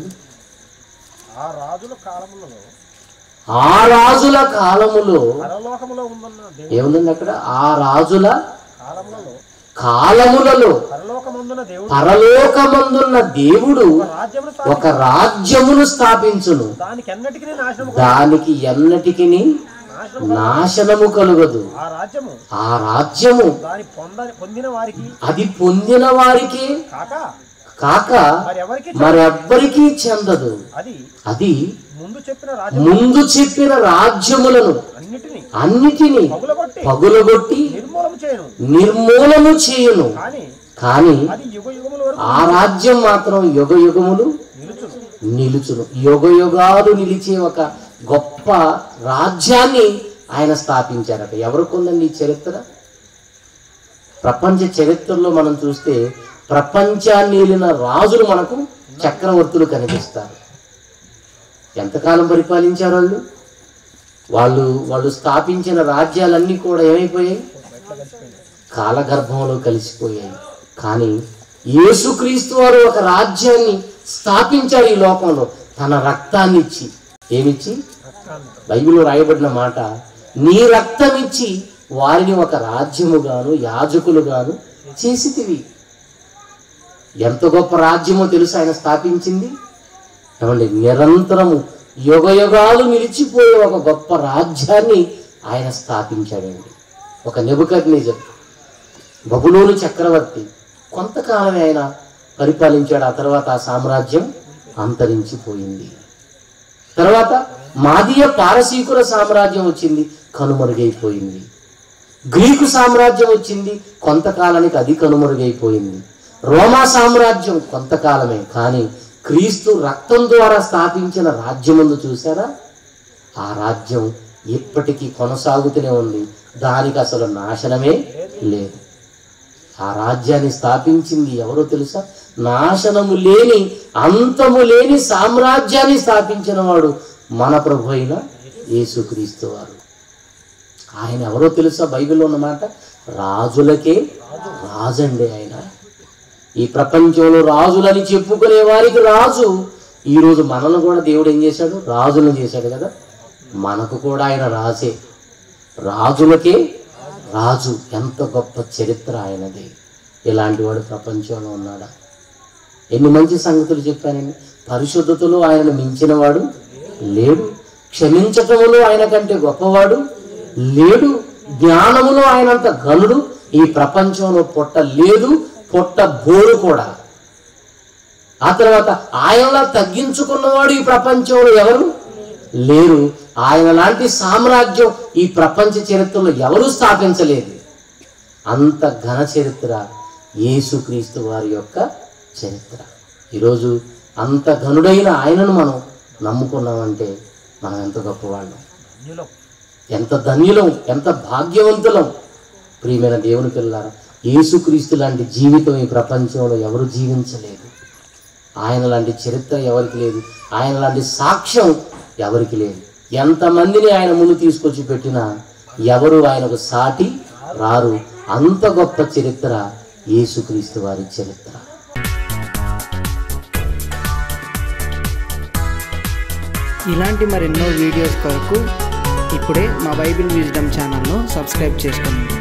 ఆ రాజుల కాలములలో ఆ రాజుల కాలములో పరలోకములో ఉందన్న దేవుడు ఏముందండి అక్కడ ఆ రాజుల కాలములలో కాలములలో పరలోకమందున దేవుడు పరలోకమందున్న దేవుడు రాజ్యమును ఒక రాజ్యమును స్థాపించును దానికి ఎన్నటికీ నాశనము దానికి ఎన్నటికి నాశనం నాశనము కలుగదు ఆ రాజ్యము ఆ రాజ్యము దాని పొంద పొందిన వారికి అది పొందిన వారికి కాక కాక మరి ఎవరికి మరెవ్వరికీ చెందదు అది అది ముందు చెప్పిన రాజ్యం ముందు చెప్పిన రాజ్యములను అన్నిటిని అన్నిటినీ పగులగొట్టి పగులగొట్టి నిర్మూలన చేయను నిర్మూలము చేయును కానీ కానీ అది యుగ యుగముల వరకు ఆ రాజ్యం మాత్రం యుగ యుగములు నిలుచును నిలుచును యుగ యుగాలు నిలిచే ఒక గొప్ప రాజ్యాన్ని ఆయన స్థాపించారట ఎవరికి ఉందండి ఈ చరిత్ర ప్రపంచ చరిత్రలో మనం చూస్తే ప్రపంచాన్ని ఏలిన రాజులు మనకు చక్రవర్తులు కనిపిస్తారు ఎంతకాలం పరిపాలించారు వాళ్ళు వాళ్ళు వాళ్ళు స్థాపించిన రాజ్యాలన్నీ కూడా ఏమైపోయాయి కాలగర్భంలో కలిసిపోయాయి కానీ యేసుక్రీస్తు వారు ఒక రాజ్యాన్ని స్థాపించారు ఈ లోకంలో తన రక్తాన్ని ఇచ్చి ఏమిచ్చి బైబిల్లో రాయబడిన మాట నీ రక్తం ఇచ్చి వారిని ఒక రాజ్యముగాను యాజకులుగాను చేసితివి ఎంత గొప్ప రాజ్యమో తెలుసు ఆయన స్థాపించింది ఏమండి నిరంతరము యుగ యుగాలు నిలిచిపోయే ఒక గొప్ప రాజ్యాన్ని ఆయన స్థాపించాడండి ఒక నెబుకద్ నిజం బబులోను చక్రవర్తి కొంతకాలమే ఆయన పరిపాలించాడు ఆ తర్వాత ఆ సామ్రాజ్యం అంతరించిపోయింది తర్వాత మాదీయ పారసీకుల సామ్రాజ్యం వచ్చింది కనుమరుగైపోయింది గ్రీకు సామ్రాజ్యం వచ్చింది కొంతకాలానికి అది కనుమరుగైపోయింది రోమా సామ్రాజ్యం కొంతకాలమే కానీ క్రీస్తు రక్తం ద్వారా స్థాపించిన రాజ్యముందు చూసారా ఆ రాజ్యం ఇప్పటికీ కొనసాగుతూనే ఉంది దానికి అసలు నాశనమే లేదు ఆ రాజ్యాన్ని స్థాపించింది ఎవరో తెలుసా నాశనము లేని అంతము లేని సామ్రాజ్యాన్ని స్థాపించిన వాడు మన ప్రభు అయిన యేసుక్రీస్తు వారు ఆయన ఎవరో తెలుసా బైబిల్లో ఉన్నమాట రాజులకే రాజండి ఆయన ఈ ప్రపంచంలో రాజులని చెప్పుకునే వారికి రాజు ఈరోజు మనల్ని కూడా దేవుడు ఏం చేశాడు రాజులను చేశాడు కదా మనకు కూడా ఆయన రాజే రాజులకే రాజు ఎంత గొప్ప చరిత్ర ఆయనది ఇలాంటి వాడు ప్రపంచంలో ఉన్నాడా ఎన్ని మంచి సంగతులు చెప్పానండి పరిశుద్ధతలో ఆయనను మించినవాడు లేడు క్షమించటములో ఆయన కంటే గొప్పవాడు లేడు జ్ఞానములో ఆయనంత గనుడు ఈ ప్రపంచంలో పొట్ట లేదు పొట్ట బోరు కూడా ఆ తర్వాత ఆయనలా తగ్గించుకున్నవాడు ఈ ప్రపంచంలో ఎవరు లేరు ఆయన లాంటి సామ్రాజ్యం ఈ ప్రపంచ చరిత్రలో ఎవరు స్థాపించలేదు అంత ఘన చరిత్ర యేసుక్రీస్తు వారి యొక్క చరిత్ర ఈరోజు అంత ఘనుడైన ఆయనను మనం నమ్ముకున్నామంటే మనం ఎంత గొప్పవాళ్ళం నీలో ఎంత ధన్యులం ఎంత భాగ్యవంతులం ప్రియమైన దేవుని పిల్లారా యేసుక్రీస్తు లాంటి జీవితం ఈ ప్రపంచంలో ఎవరు జీవించలేదు ఆయన లాంటి చరిత్ర ఎవరికి లేదు ఆయన లాంటి సాక్ష్యం ఎవరికి లేదు ఎంతమందిని ఆయన ముందు తీసుకొచ్చి పెట్టినా ఎవరు ఆయనకు సాటి రారు అంత గొప్ప చరిత్ర యేసుక్రీస్తు వారి చరిత్ర ఇలాంటి మరెన్నో వీడియోస్ కొరకు ఇప్పుడే మా బైబిల్ విజ్డమ్ ఛానల్ను సబ్స్క్రైబ్ చేసుకోండి